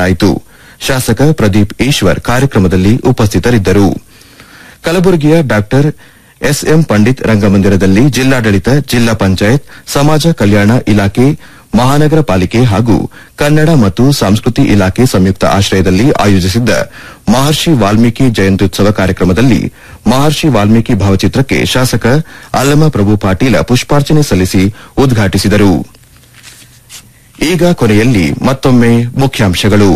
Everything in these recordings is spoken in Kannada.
ಮಾಡಲಾಯಿತು ಶಾಸಕ ಪ್ರದೀಪ್ ಈಶ್ವರ್ ಕಾರ್ಯಕ್ರಮದಲ್ಲಿ ಉಪಸ್ಥಿತರಿದ್ದರು ಕಲಬುರಗಿಯ ಡಾಕ್ಟರ್ ಎಸ್ಎಂ ಪಂಡಿತ್ ರಂಗಮಂದಿರದಲ್ಲಿ ಜಿಲ್ಲಾಡಳಿತ ಜಿಲ್ಲಾ ಪಂಚಾಯತ್ ಸಮಾಜ ಕಲ್ಯಾಣ ಇಲಾಖೆ ಮಹಾನಗರ ಪಾಲಿಕೆ ಹಾಗೂ ಕನ್ನಡ ಮತ್ತು ಸಂಸ್ಕೃತಿ ಇಲಾಖೆ ಸಂಯುಕ್ತ ಆಶ್ರಯದಲ್ಲಿ ಆಯೋಜಿಸಿದ್ದ ಮಹರ್ಷಿ ವಾಲ್ಮೀಕಿ ಜಯಂತ್ಯುತ್ಸವ ಕಾರ್ಯಕ್ರಮದಲ್ಲಿ ಮಹರ್ಷಿ ವಾಲ್ಮೀಕಿ ಭಾವಚಿತ್ರಕ್ಕೆ ಶಾಸಕ ಅಲ್ಲಮ ಪ್ರಭು ಪಾಟೀಲ ಪುಷ್ಪಾರ್ಚನೆ ಸಲ್ಲಿಸಿ ಉದ್ಘಾಟಿಸಿದರು ಈಗ ಕೊನೆಯಲ್ಲಿ ಮತ್ತೊಮ್ಮೆ ಮುಖ್ಯಾಂಶಗಳು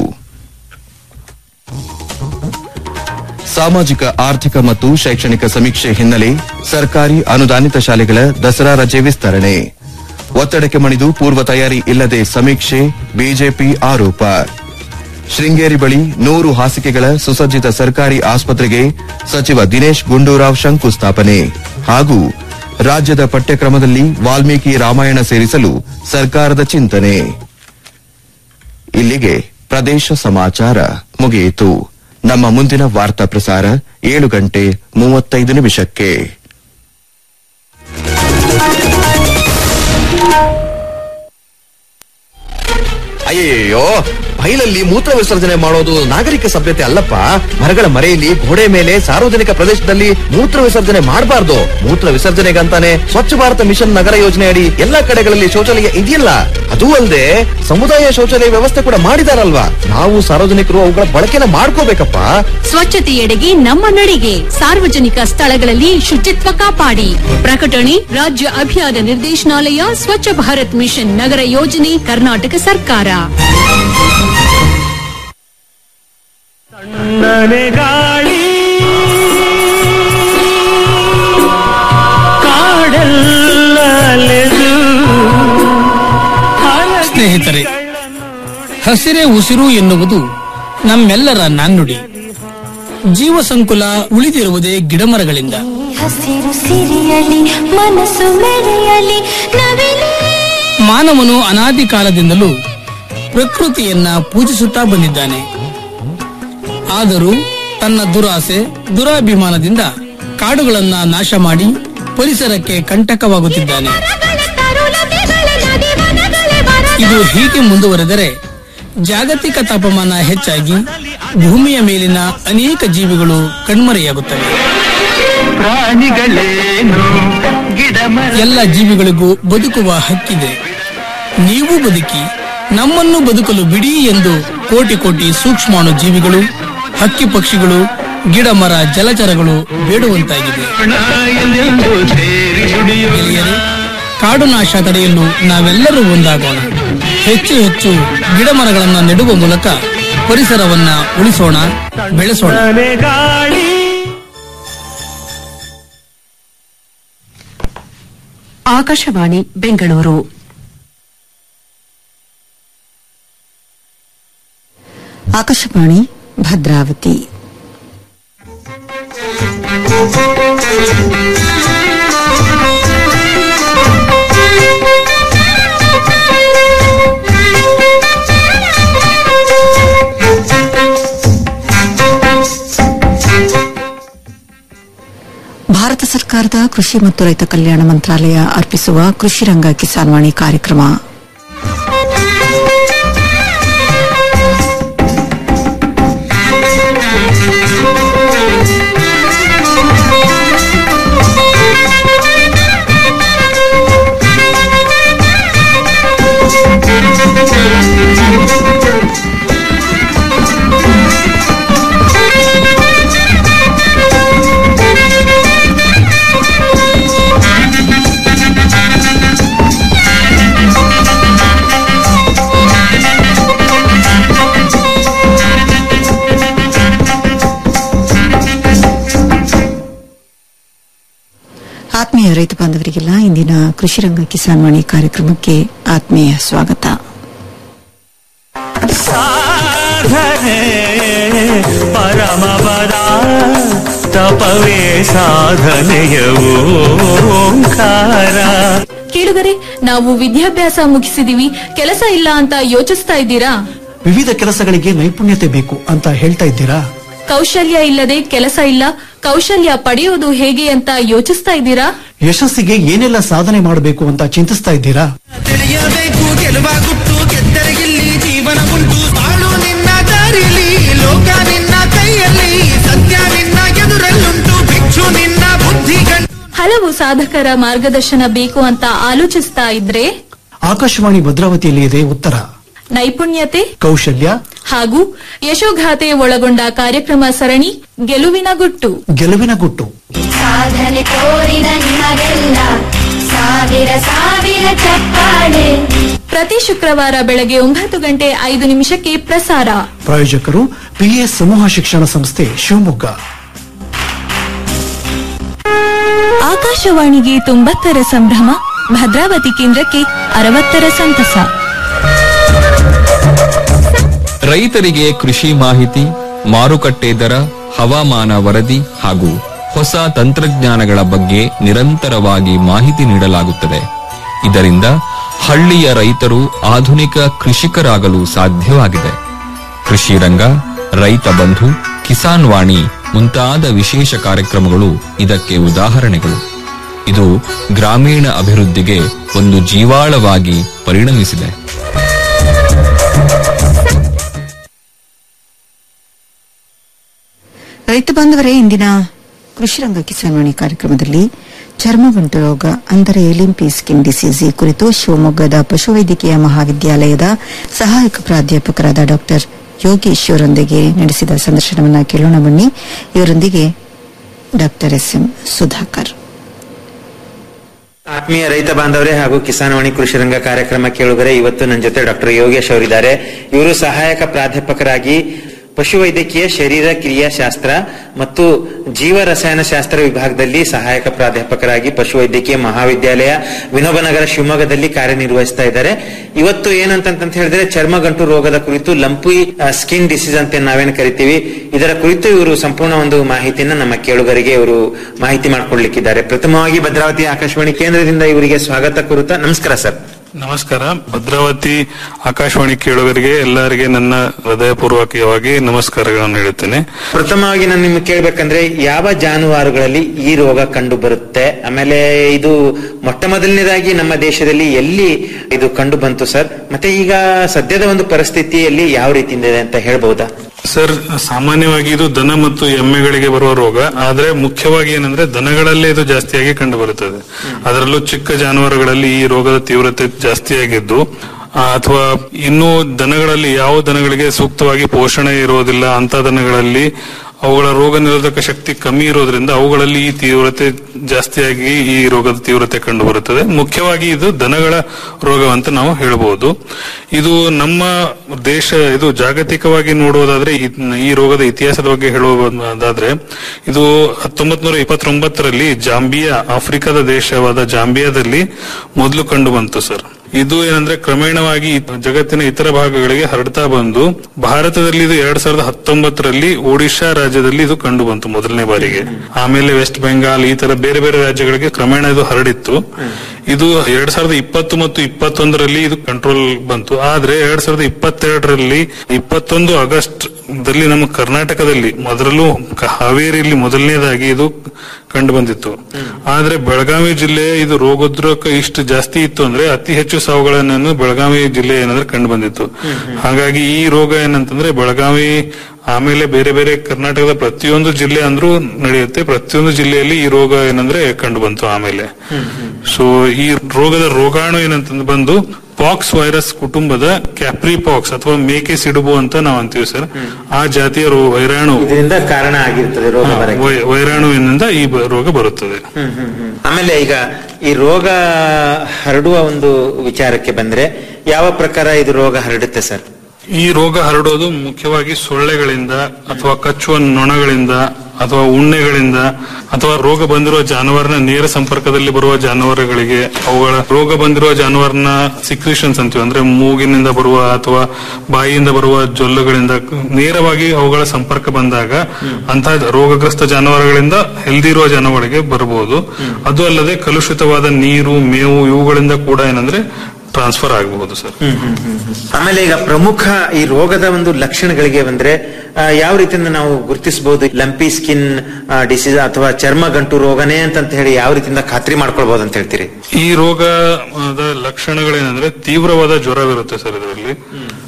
ಸಾಮಾಜಿಕ ಆರ್ಥಿಕ ಮತ್ತು ಶೈಕ್ಷಣಿಕ ಸಮೀಕ್ಷೆ ಹಿನ್ನೆಲೆ ಸರ್ಕಾರಿ ಅನುದಾನಿತ ಶಾಲೆಗಳ ದಸರಾ ರಜೆ ವಿಸ್ತರಣೆ ಒತ್ತಡಕ್ಕೆ ಮಣಿದು ಪೂರ್ವ ತಯಾರಿ ಇಲ್ಲದೆ ಸಮೀಕ್ಷೆ ಬಿಜೆಪಿ ಆರೋಪ ಶೃಂಗೇರಿ ಬಳಿ ನೂರು ಹಾಸಿಗೆಗಳ ಸುಸಜ್ಜಿತ ಸರ್ಕಾರಿ ಆಸ್ಪತ್ರೆಗೆ ಸಚಿವ ದಿನೇಶ್ ಗುಂಡೂರಾವ್ ಶಂಕುಸ್ಥಾಪನೆ ಹಾಗೂ ರಾಜ್ಯದ ಪಠ್ಯಕ್ರಮದಲ್ಲಿ ವಾಲ್ಮೀಕಿ ರಾಮಾಯಣ ಸೇರಿಸಲು ಸರ್ಕಾರದ ಚಿಂತನೆ ಇಲ್ಲಿಗೆ ಪ್ರದೇಶ ಸಮಾಚಾರ ಮುಗಿಯಿತು ನಮ್ಮ ಮುಂದಿನ ವಾರ್ತಾ ಪ್ರಸಾರ ಏಳು ಗಂಟೆ ಮೂವತ್ತೈದು ನಿಮಿಷಕ್ಕೆ ಅಯ್ಯಯ್ಯೋ ಬೈಲಲ್ಲಿ ಮೂತ್ರ ವಿಸರ್ಜನೆ ಮಾಡೋದು ನಾಗರಿಕ ಸಭ್ಯತೆ ಅಲ್ಲಪ್ಪ ಮರಗಳ ಮರೆಯಲ್ಲಿ ಗೋಡೆ ಮೇಲೆ ಸಾರ್ವಜನಿಕ ಪ್ರದೇಶದಲ್ಲಿ ಮೂತ್ರ ವಿಸರ್ಜನೆ ಮಾಡಬಾರ್ದು ಮೂತ್ರ ವಿಸರ್ಜನೆಗಂತಾನೆ ಸ್ವಚ್ಛ ಭಾರತ ಮಿಷನ್ ನಗರ ಯೋಜನೆ ಅಡಿ ಎಲ್ಲಾ ಕಡೆಗಳಲ್ಲಿ ಶೌಚಾಲಯ ಇದೆಯಲ್ಲ ಅದೂ ಅಲ್ಲದೆ ಸಮುದಾಯ ಶೌಚಾಲಯ ವ್ಯವಸ್ಥೆ ಕೂಡ ಮಾಡಿದಾರಲ್ವಾ ನಾವು ಸಾರ್ವಜನಿಕರು ಅವುಗಳ ಬಳಕೆನ ಮಾಡ್ಕೋಬೇಕಪ್ಪ ಸ್ವಚ್ಛತೆಯೆಡೆಗೆ ನಮ್ಮ ನಡಿಗೆ ಸಾರ್ವಜನಿಕ ಸ್ಥಳಗಳಲ್ಲಿ ಶುಚಿತ್ವ ಕಾಪಾಡಿ ಪ್ರಕಟಣೆ ರಾಜ್ಯ ಅಭಿಯಾನ ನಿರ್ದೇಶನಾಲಯ ಸ್ವಚ್ಛ ಭಾರತ್ ಮಿಷನ್ ನಗರ ಯೋಜನೆ ಕರ್ನಾಟಕ ಸರ್ಕಾರ ತಣ್ಣನೆ ಗಾಳಿ ಕಾಡೆಲ್ಲ ಅಲೆದು ಸ್ನೇಹಿತರೆ ಹಸಿರೇ ಉಸಿರು ಎನ್ನುವುದು ನಮ್ಮೆಲ್ಲರ ನಾಣ್ಣುಡಿ ಜೀವ ಸಂಕುಲ ಉಳಿದಿರುವುದೇ ಗಿಡಮರಗಳಿಂದ ಹಸಿರು ಸಿರಿಯಲಿ ಮನಸ್ಸು ಮೆರೆಯಲಿ ನವಿಲೇ ಮಾನವನು ಅನಾದಿ ಕಾಲದಿಂದಲೂ ಪ್ರಕೃತಿಯನ್ನ ಪೂಜಿಸುತ್ತಾ ಬಂದಿದ್ದಾನೆ ಆದರೂ ತನ್ನ ದುರಾಸೆ ದುರಾಭಿಮಾನದಿಂದ ಕಾಡುಗಳನ್ನ ನಾಶ ಮಾಡಿ ಪರಿಸರಕ್ಕೆ ಕಂಟಕವಾಗುತ್ತಿದ್ದಾನೆ ಇದು ಹೀಗೆ ಮುಂದುವರೆದರೆ ಜಾಗತಿಕ ತಾಪಮಾನ ಹೆಚ್ಚಾಗಿ ಭೂಮಿಯ ಮೇಲಿನ ಅನೇಕ ಜೀವಿಗಳು ಕಣ್ಮರೆಯಾಗುತ್ತವೆ ಪ್ರಾಣಿಗಳೇನು ಗಿಡ ಮರ ಎಲ್ಲ ಜೀವಿಗಳಿಗೂ ಬದುಕುವ ಹಕ್ಕಿದೆ ನೀವು ಬದುಕಿ ನಮ್ಮನ್ನು ಬದುಕಲು ಬಿಡಿ ಎಂದು ಕೋಟಿ ಕೋಟಿ ಸೂಕ್ಷ್ಮಾಣು ಜೀವಿಗಳು ಹಕ್ಕಿ ಪಕ್ಷಿಗಳು ಗಿಡ ಮರ ಜಲಚರಗಳು ಬೇಡುವಂತಾಗಿದೆ ಎಲ್ಲೆಂದು ಸೇರಿ ದುಡಿಯುವ ಗೆಳೆಯರೇ ಕಾಡು ನಾಶ ತಡೆಯಲು ನಾವೆಲ್ಲರೂ ಒಂದಾಗೋಣ ಹೆಚ್ಚು ಹೆಚ್ಚು ಗಿಡ ಮರಗಳನ್ನು ನೆಡುವ ಮೂಲಕ ಪರಿಸರವನ್ನ ಉಳಿಸೋಣ ಬೆಳೆಸೋಣ ತಣ್ಣನೆ ಗಾಳಿ ಆಕಾಶವಾಣಿ ಬೆಂಗಳೂರು ಆಕಾಶವಾಣಿ ಭದ್ರಾವತಿ ಭಾರತ ಸರ್ಕಾರದ ಕೃಷಿ ಮತ್ತು ರೈತ ಕಲ್ಯಾಣ ಮಂತ್ರಾಲಯ ಅರ್ಪಿಸುವ ಕೃಷಿ ರಂಗ ಕಿಸಾನ್ ವಾಣಿ ಕಾರ್ಯಕ್ರಮ ಆತ್ಮೀಯ ರೈತ ಬಾಂಧವರಿಗೆಲ್ಲ ಇಂದಿನ ಕೃಷಿ ರಂಗ ಕಿಸಾನ್ ವಾಣಿ ಕಾರ್ಯಕ್ರಮಕ್ಕೆ ಆತ್ಮೀಯ ಸ್ವಾಗತ ಸಾಧನೆ ಪರಮ ಪದ ತಪವೇ ಸಾಧನೆಯ ಓಂಕಾರ ಕೇಳುಗರೆ ನಾವು ವಿದ್ಯಾಭ್ಯಾಸ ಮುಗಿಸಿದೀವಿ ಕೆಲಸ ಇಲ್ಲ ಅಂತ ಯೋಚಿಸ್ತಾ ಇದ್ದೀರಾ ವಿವಿಧ ಕೆಲಸಗಳಿಗೆ ನೈಪುಣ್ಯತೆ ಬೇಕು ಅಂತ ಹೇಳ್ತಾ ಇದ್ದೀರಾ ಕೌಶಲ್ಯ ಇಲ್ಲದೆ ಕೆಲಸ ಇಲ್ಲ ಕೌಶಲ್ಯ ಪಡೆಯೋದು ಹೇಗೆ ಅಂತ ಯೋಚಿಸ್ತಾ ಇದ್ದೀರಾ ಯಶಸ್ಸಿಗೆ ಏನೆಲ್ಲ ಸಾಧನೆ ಮಾಡಬೇಕು ಅಂತ ಚಿಂತಿಸ್ತಾ ಇದ್ದೀರಾ ತಿಳಿಯಬೇಕು ಗೆಲುವ ಗುಟ್ಟು ಗೆದ್ದರೆ ಇಲ್ಲಿ ಜೀವನ ಉಂಟು ಬಾಳು ನಿನ್ನ ಹಲವು ಸಾಧಕರ ಮಾರ್ಗದರ್ಶನ ಬೇಕು ಅಂತ ಆಲೋಚಿಸ್ತಾ ಇದ್ರೆ ಆಕಾಶವಾಣಿ ಭದ್ರಾವತಿಯಲ್ಲಿ ಇದೆ ಉತ್ತರ ನೈಪುಣ್ಯತೆ ಕೌಶಲ್ಯ ಹಾಗೂ ಯಶೋಗಾಥೆ ಒಳಗೊಂಡ ಕಾರ್ಯಕ್ರಮ ಸರಣಿ ಗೆಲುವಿನ ಗುಟ್ಟು ಗೆಲುವಿನ ಗುಟ್ಟು ಸಾಧನೆ ತೋರಿದ ನಿಮಗೆಲ್ಲ ಸಾವಿರ ಸಾವಿರ ಚಪ್ಪಾಳೆ ಪ್ರತಿ ಶುಕ್ರವಾರ ಬೆಳಗ್ಗೆ ಒಂಬತ್ತು ಗಂಟೆ ಐದು ನಿಮಿಷಕ್ಕೆ ಪ್ರಸಾರ ಪ್ರಾಯೋಜಕರು ಪಿಎಸ್ ಸಮೂಹ ಶಿಕ್ಷಣ ಸಂಸ್ಥೆ ಶಿವಮೊಗ್ಗ ಆಕಾಶವಾಣಿಗೆ ತೊಂಬತ್ತರ ಸಂಭ್ರಮ ಭದ್ರಾವತಿ ಕೇಂದ್ರಕ್ಕೆ ಅರವತ್ತರ ಸಂತಸ ರೈತರಿಗೆ ಕೃಷಿ ಮಾಹಿತಿ ಮಾರುಕಟ್ಟೆ ದರ ಹವಾಮಾನ ವರದಿ ಹಾಗೂ ಹೊಸ ತಂತ್ರಜ್ಞಾನಗಳ ಬಗ್ಗೆ ನಿರಂತರವಾಗಿ ಮಾಹಿತಿ ನೀಡಲಾಗುತ್ತದೆ ಇದರಿಂದ ಹಳ್ಳಿಯ ರೈತರು ಆಧುನಿಕ ಕೃಷಿಕರಾಗಲು ಸಾಧ್ಯವಾಗಿದೆ ಕೃಷಿ ರಂಗ ರೈತ ಬಂಧು ಕಿಸಾನ್ ವಾಣಿ ಮುಂತಾದ ವಿಶೇಷ ಕಾರ್ಯಕ್ರಮಗಳು ಇದಕ್ಕೆ ಉದಾಹರಣೆಗಳು ಇದು ಗ್ರಾಮೀಣ ಅಭಿವೃದ್ಧಿಗೆ ಒಂದು ಜೀವಾಳವಾಗಿ ಪರಿಣಮಿಸಿದೆ ರೈತ ಬಾಂಧವರೇ ಇಂದಿನ ಕೃಷಿ ರಂಗ ಕಿಸಾನ್ವಾಣಿ ಕಾರ್ಯಕ್ರಮದಲ್ಲಿ ಚರ್ಮಗಂಟು ರೋಗ ಅಂದರೆ ಎಲಿಂಪಿ ಸ್ಕಿನ್ ಡಿಸೀಸ್ ಈ ಕುರಿತು ಶಿವಮೊಗ್ಗದ ಪಶುವೈದ್ಯಕೀಯ ಮಹಾವಿದ್ಯಾಲಯದ ಸಹಾಯಕ ಪ್ರಾಧ್ಯಾಪಕರಾದ ಡಾಕ್ಟರ್ ಯೋಗೇಶ್ ಅವರೊಂದಿಗೆ ನಡೆಸಿದ ಸಂದರ್ಶನವನ್ನ ಕೇಳೋಣ ಬನ್ನಿ ಇವರೊಂದಿಗೆ ಡಾಕ್ಟರ್ ಎಸ್ ಎಂ ಸುಧಾಕರ್ ಆತ್ಮೀಯ ರೈತ ಬಾಂಧವರೇ ಹಾಗೂ ಕಿಸಾನ್ ವಾಣಿ ಕೃಷಿ ರಂಗ ಕಾರ್ಯಕ್ರಮ ಕೇಳುಗರೆ ಇವತ್ತು ನನ್ನ ಜೊತೆ ಡಾಕ್ಟರ್ ಯೋಗೇಶ್ ಅವರಿದ್ದಾರೆ ಇವರು ಸಹಾಯಕ ಪ್ರಾಧ್ಯಾಪಕರಾಗಿ ಪಶುವೈದ್ಯಕೀಯ ಶರೀರ ಕ್ರಿಯಾಶಾಸ್ತ್ರ ಮತ್ತು ಜೀವ ರಸಾಯನ ಶಾಸ್ತ್ರ ವಿಭಾಗದಲ್ಲಿ ಸಹಾಯಕ ಪ್ರಾಧ್ಯಾಪಕರಾಗಿ ಪಶುವೈದ್ಯಕೀಯ ಮಹಾವಿದ್ಯಾಲಯ ವಿನೋಬನಗರ ಶಿವಮೊಗ್ಗದಲ್ಲಿ ಕಾರ್ಯನಿರ್ವಹಿಸ್ತಾ ಇದ್ದಾರೆ ಇವತ್ತು ಏನಂತಂತ ಹೇಳಿದ್ರೆ ಚರ್ಮಗಂಟು ರೋಗದ ಕುರಿತು ಲಂಪಿ ಸ್ಕಿನ್ ಡಿಸೀಸ್ ಅಂತ ನಾವೇನು ಕರಿತೀವಿ ಇದರ ಕುರಿತು ಇವರು ಸಂಪೂರ್ಣ ಒಂದು ಮಾಹಿತಿಯನ್ನ ನಮ್ಮ ಕೇಳುಗರಿಗೆ ಇವರು ಮಾಹಿತಿ ಮಾಡಿಕೊಡ್ಲಿಕ್ಕಿದ್ದಾರೆ ಪ್ರಥಮವಾಗಿ ಭದ್ರಾವತಿ ಆಕಾಶವಾಣಿ ಕೇಂದ್ರದಿಂದ ಇವರಿಗೆ ಸ್ವಾಗತ ಕೋರುತ್ತಾ ನಮಸ್ಕಾರ ಸರ್ ನಮಸ್ಕಾರ ಭದ್ರಾವತಿ ಆಕಾಶವಾಣಿ ಕೇಳುಗರಿಗೆ ಎಲ್ಲರಿಗೆ ನನ್ನ ಹೃದಯಪೂರ್ವಕವಾಗಿ ನಮಸ್ಕಾರಗಳನ್ನು ಹೇಳುತ್ತೇನೆ ಪ್ರಥಮವಾಗಿ ನಾನು ನಿಮ್ಗೆ ಕೇಳ್ಬೇಕಂದ್ರೆ ಯಾವ ಜಾನುವಾರುಗಳಲ್ಲಿ ಈ ರೋಗ ಕಂಡು ಬರುತ್ತೆ ಆಮೇಲೆ ಇದು ಮೊಟ್ಟ ಮೊದಲನೇದಾಗಿ ನಮ್ಮ ದೇಶದಲ್ಲಿ ಎಲ್ಲಿ ಇದು ಕಂಡು ಬಂತು ಸರ್ ಮತ್ತೆ ಈಗ ಸದ್ಯದ ಒಂದು ಪರಿಸ್ಥಿತಿಯಲ್ಲಿ ಯಾವ ರೀತಿಯಿಂದ ಇದೆ ಅಂತ ಹೇಳ್ಬಹುದಾ ಸರ್ ಸಾಮಾನ್ಯವಾಗಿ ಇದು ದನ ಮತ್ತು ಎಮ್ಮೆಗಳಿಗೆ ಬರುವ ರೋಗ ಆದ್ರೆ ಮುಖ್ಯವಾಗಿ ಏನಂದ್ರೆ ದನಗಳಲ್ಲೇ ಇದು ಜಾಸ್ತಿಯಾಗಿ ಕಂಡು ಬರುತ್ತದೆ ಅದರಲ್ಲೂ ಚಿಕ್ಕ ಜಾನುವಾರುಗಳಲ್ಲಿ ಈ ರೋಗದ ತೀವ್ರತೆ ಜಾಸ್ತಿಯಾಗಿದ್ದು ಆ, ಅಥವಾ ಇನ್ನು ದನಗಳಲ್ಲಿ ಯಾವ ದನಗಳಿಗೆ ಸೂಕ್ತವಾಗಿ ಪೋಷಣೆ ಇರುವುದಿಲ್ಲ ಅಂತ ದನಗಳಲ್ಲಿ ಅವುಗಳ ರೋಗ ನಿರೋಧಕ ಶಕ್ತಿ ಕಮ್ಮಿ ಇರೋದ್ರಿಂದ ಅವುಗಳಲ್ಲಿ ಈ ತೀವ್ರತೆ ಜಾಸ್ತಿಯಾಗಿ ಈ ರೋಗದ ತೀವ್ರತೆ ಕಂಡು ಬರುತ್ತದೆ ಮುಖ್ಯವಾಗಿ ಇದು ದನಗಳ ರೋಗವಂತ ನಾವು ಹೇಳಬಹುದು ಇದು ನಮ್ಮ ದೇಶ ಇದು ಜಾಗತಿಕವಾಗಿ ನೋಡುವುದಾದ್ರೆ ಈ- ಈ ರೋಗದ ಇತಿಹಾಸದ ಬಗ್ಗೆ ಹೇಳುವುದಾದ್ರೆ ಇದು ಹತ್ತೊಂಬತ್ ನೂರ ಇಪ್ಪತ್ತೊಂಬತ್ತರಲ್ಲಿ ಜಾಂಬಿಯಾ ಆಫ್ರಿಕಾದ ದೇಶವಾದ ಜಾಂಬಿಯಾದಲ್ಲಿ ಮೊದಲು ಕಂಡು ಬಂತು ಸರ್ ಇದು ಏನಂದ್ರೆ ಕ್ರಮೇಣವಾಗಿ ಜಗತ್ತಿನ ಇತರ ಭಾಗಗಳಿಗೆ ಹರಡ್ತಾ ಬಂದು ಭಾರತದಲ್ಲಿ ಇದು ಎರಡ್ ಸಾವಿರದ ಹತ್ತೊಂಬತ್ತರಲ್ಲಿ ಒಡಿಶಾ ರಾಜ್ಯದಲ್ಲಿ ಇದು ಕಂಡು ಬಂತು ಮೊದಲನೇ ಬಾರಿಗೆ ಆಮೇಲೆ ವೆಸ್ಟ್ ಬೆಂಗಾಲ್ ಈ ತರ ಬೇರೆ ಬೇರೆ ರಾಜ್ಯಗಳಿಗೆ ಕ್ರಮೇಣ ಇದು ಹರಡಿತ್ತು ಇದು ಎರಡ್ ಸಾವಿರದ ಇಪ್ಪತ್ತು ಮತ್ತು ಇಪ್ಪತ್ತೊಂದರಲ್ಲಿ ಇದು ಕಂಟ್ರೋಲ್ ಬಂತು ಆದ್ರೆ ಎರಡ್ ಸಾವಿರದ ಇಪ್ಪತ್ತೆರಡರಲ್ಲಿ ಇಪ್ಪತ್ತೊಂದು ಆಗಸ್ಟ್ ದಲ್ಲಿ ನಮ್ಮ ಕರ್ನಾಟಕದಲ್ಲಿ ಮೊದಲು ಕ- ಹಾವೇರಿಯಲ್ಲಿ ಮೊದಲನೇದಾಗಿ ಇದು ಕಂಡು ಬಂದಿತ್ತು ಆದ್ರೆ ಬೆಳಗಾವಿ ಜಿಲ್ಲೆ ಇದು ರೋಗೋದ್ರೇಕ ಇಷ್ಟು ಜಾಸ್ತಿ ಇತ್ತು ಅಂದ್ರೆ ಅತಿ ಹೆಚ್ಚು ಸಾವುಗಳನ್ನು ಬೆಳಗಾವಿ ಜಿಲ್ಲೆ ಏನಂದ್ರೆ ಕಂಡು ಬಂದಿತ್ತು ಹಾಗಾಗಿ ಈ ರೋಗ ಏನಂತಂದ್ರೆ ಬೆಳಗಾವಿ ಆಮೇಲೆ ಬೇರೆ ಬೇರೆ ಕರ್ನಾಟಕದ ಪ್ರತಿಯೊಂದು ಜಿಲ್ಲೆ ಅಂದ್ರೂ ನಡೆಯುತ್ತೆ ಪ್ರತಿಯೊಂದು ಜಿಲ್ಲೆಯಲ್ಲಿ ಈ ರೋಗ ಏನಂದ್ರೆ ಕಂಡು ಬಂತು ಆಮೇಲೆ ಸೊ ಈ ರೋಗದ ರೋಗಾಣು ಏನಂತಂದ್ರೆ ಬಂದು ಪಾಕ್ಸ್ ವೈರಸ್ ಕುಟುಂಬದ ಕ್ಯಾಪ್ರಿ ಪಾಕ್ಸ್ ಅಥವಾ ಮೇಕೆ ಸಿಡುಬು ಅಂತ ನಾವು ಅಂತೀವಿ ಸರ್ ಆ ಜಾತಿಯ ರೋ- ವೈರಾಣು ಇದರಿಂದ ಕಾರಣ ಆಗಿರ್ತದೆ ರೋಗ ಹಾ, ಬರಕ್ಕೆ ವೈ- ವೈರಾಣುವಿನಿಂದ ಈ ಬ- ರೋಗ ಬರುತ್ತದೆ ಹ್ಮ್, ಹ್ಮ್, ಹ್ಮ್. ಆಮೇಲೆ ಈಗ ಈ ರೋಗ ಹರಡುವ ಒಂದು ವಿಚಾರಕ್ಕೆ ಬಂದ್ರೆ ಯಾವ ಪ್ರಕಾರ ಇದು ರೋಗ ಹರಡುತ್ತೆ ಸರ್ ಈ ರೋಗ ಹರಡೋದು ಮುಖ್ಯವಾಗಿ ಸೊಳ್ಳೆಗಳಿಂದ ಅಥವಾ ಕಚ್ಚುವ ನೊಣಗಳಿಂದ ಅಥವಾ ಉಣ್ಣೆಗಳಿಂದ ಅಥವಾ ರೋಗ ಬಂದಿರುವ ಜಾನುವಾರಿನ ನೇರ ಸಂಪರ್ಕದಲ್ಲಿ ಬರುವ ಜಾನುವಾರುಗಳಿಗೆ ಅವುಗಳ ರೋಗ ಬಂದಿರುವ ಜಾನುವಾರಿನ ಸಿಕ್ರಿಷನ್ಸ್ ಅಂತೀವಿ ಅಂದ್ರೆ ಮೂಗಿನಿಂದ ಬರುವ ಅಥವಾ ಬಾಯಿಯಿಂದ ಬರುವ ಜೊಲ್ಲುಗಳಿಂದ ನೇರವಾಗಿ ಅವುಗಳ ಸಂಪರ್ಕ ಬಂದಾಗ ಅಂತಹ ರೋಗಗ್ರಸ್ತ ಜಾನುವಾರುಗಳಿಂದ ಹೆಲ್ದಿ ಇರುವ ಜಾನುವಾರಿಗೆ ಬರಬಹುದು ಅದು ಅಲ್ಲದೆ ಕಲುಷಿತವಾದ ನೀರು ಮೇವು ಇವುಗಳಿಂದ ಕೂಡ ಏನಂದ್ರೆ ಟ್ರಾನ್ಸ್ಫರ್ ಆಗಬಹುದು ಸರ್ ಆಮೇಲೆ ಈಗ ಪ್ರಮುಖ ಈ ರೋಗದ ಒಂದು ಲಕ್ಷಣಗಳಿಗೆ ಬಂದ್ರೆ ಆ, ಯಾವ ರೀತಿಯಿಂದ ನಾವು ಗುರುತಿಸಬಹುದು ಲಂಪಿ ಸ್ಕಿನ್ ಡಿಸೀಸ್ ಅಥವಾ ಚರ್ಮ ಗಂಟು ರೋಗನೇ ಅಂತ ಹೇಳಿ ಯಾವ ರೀತಿಯಿಂದ ಖಾತ್ರಿ ಮಾಡ್ಕೊಳ್ಬಹುದು ಅಂತ ಹೇಳ್ತೀರಿ ಈ ರೋಗದ ಲಕ್ಷಣಗಳೇನಂದ್ರೆ ತೀವ್ರವಾದ ಜ್ವರವಿರುತ್ತೆ ಸರ್ ಇದರಲ್ಲಿ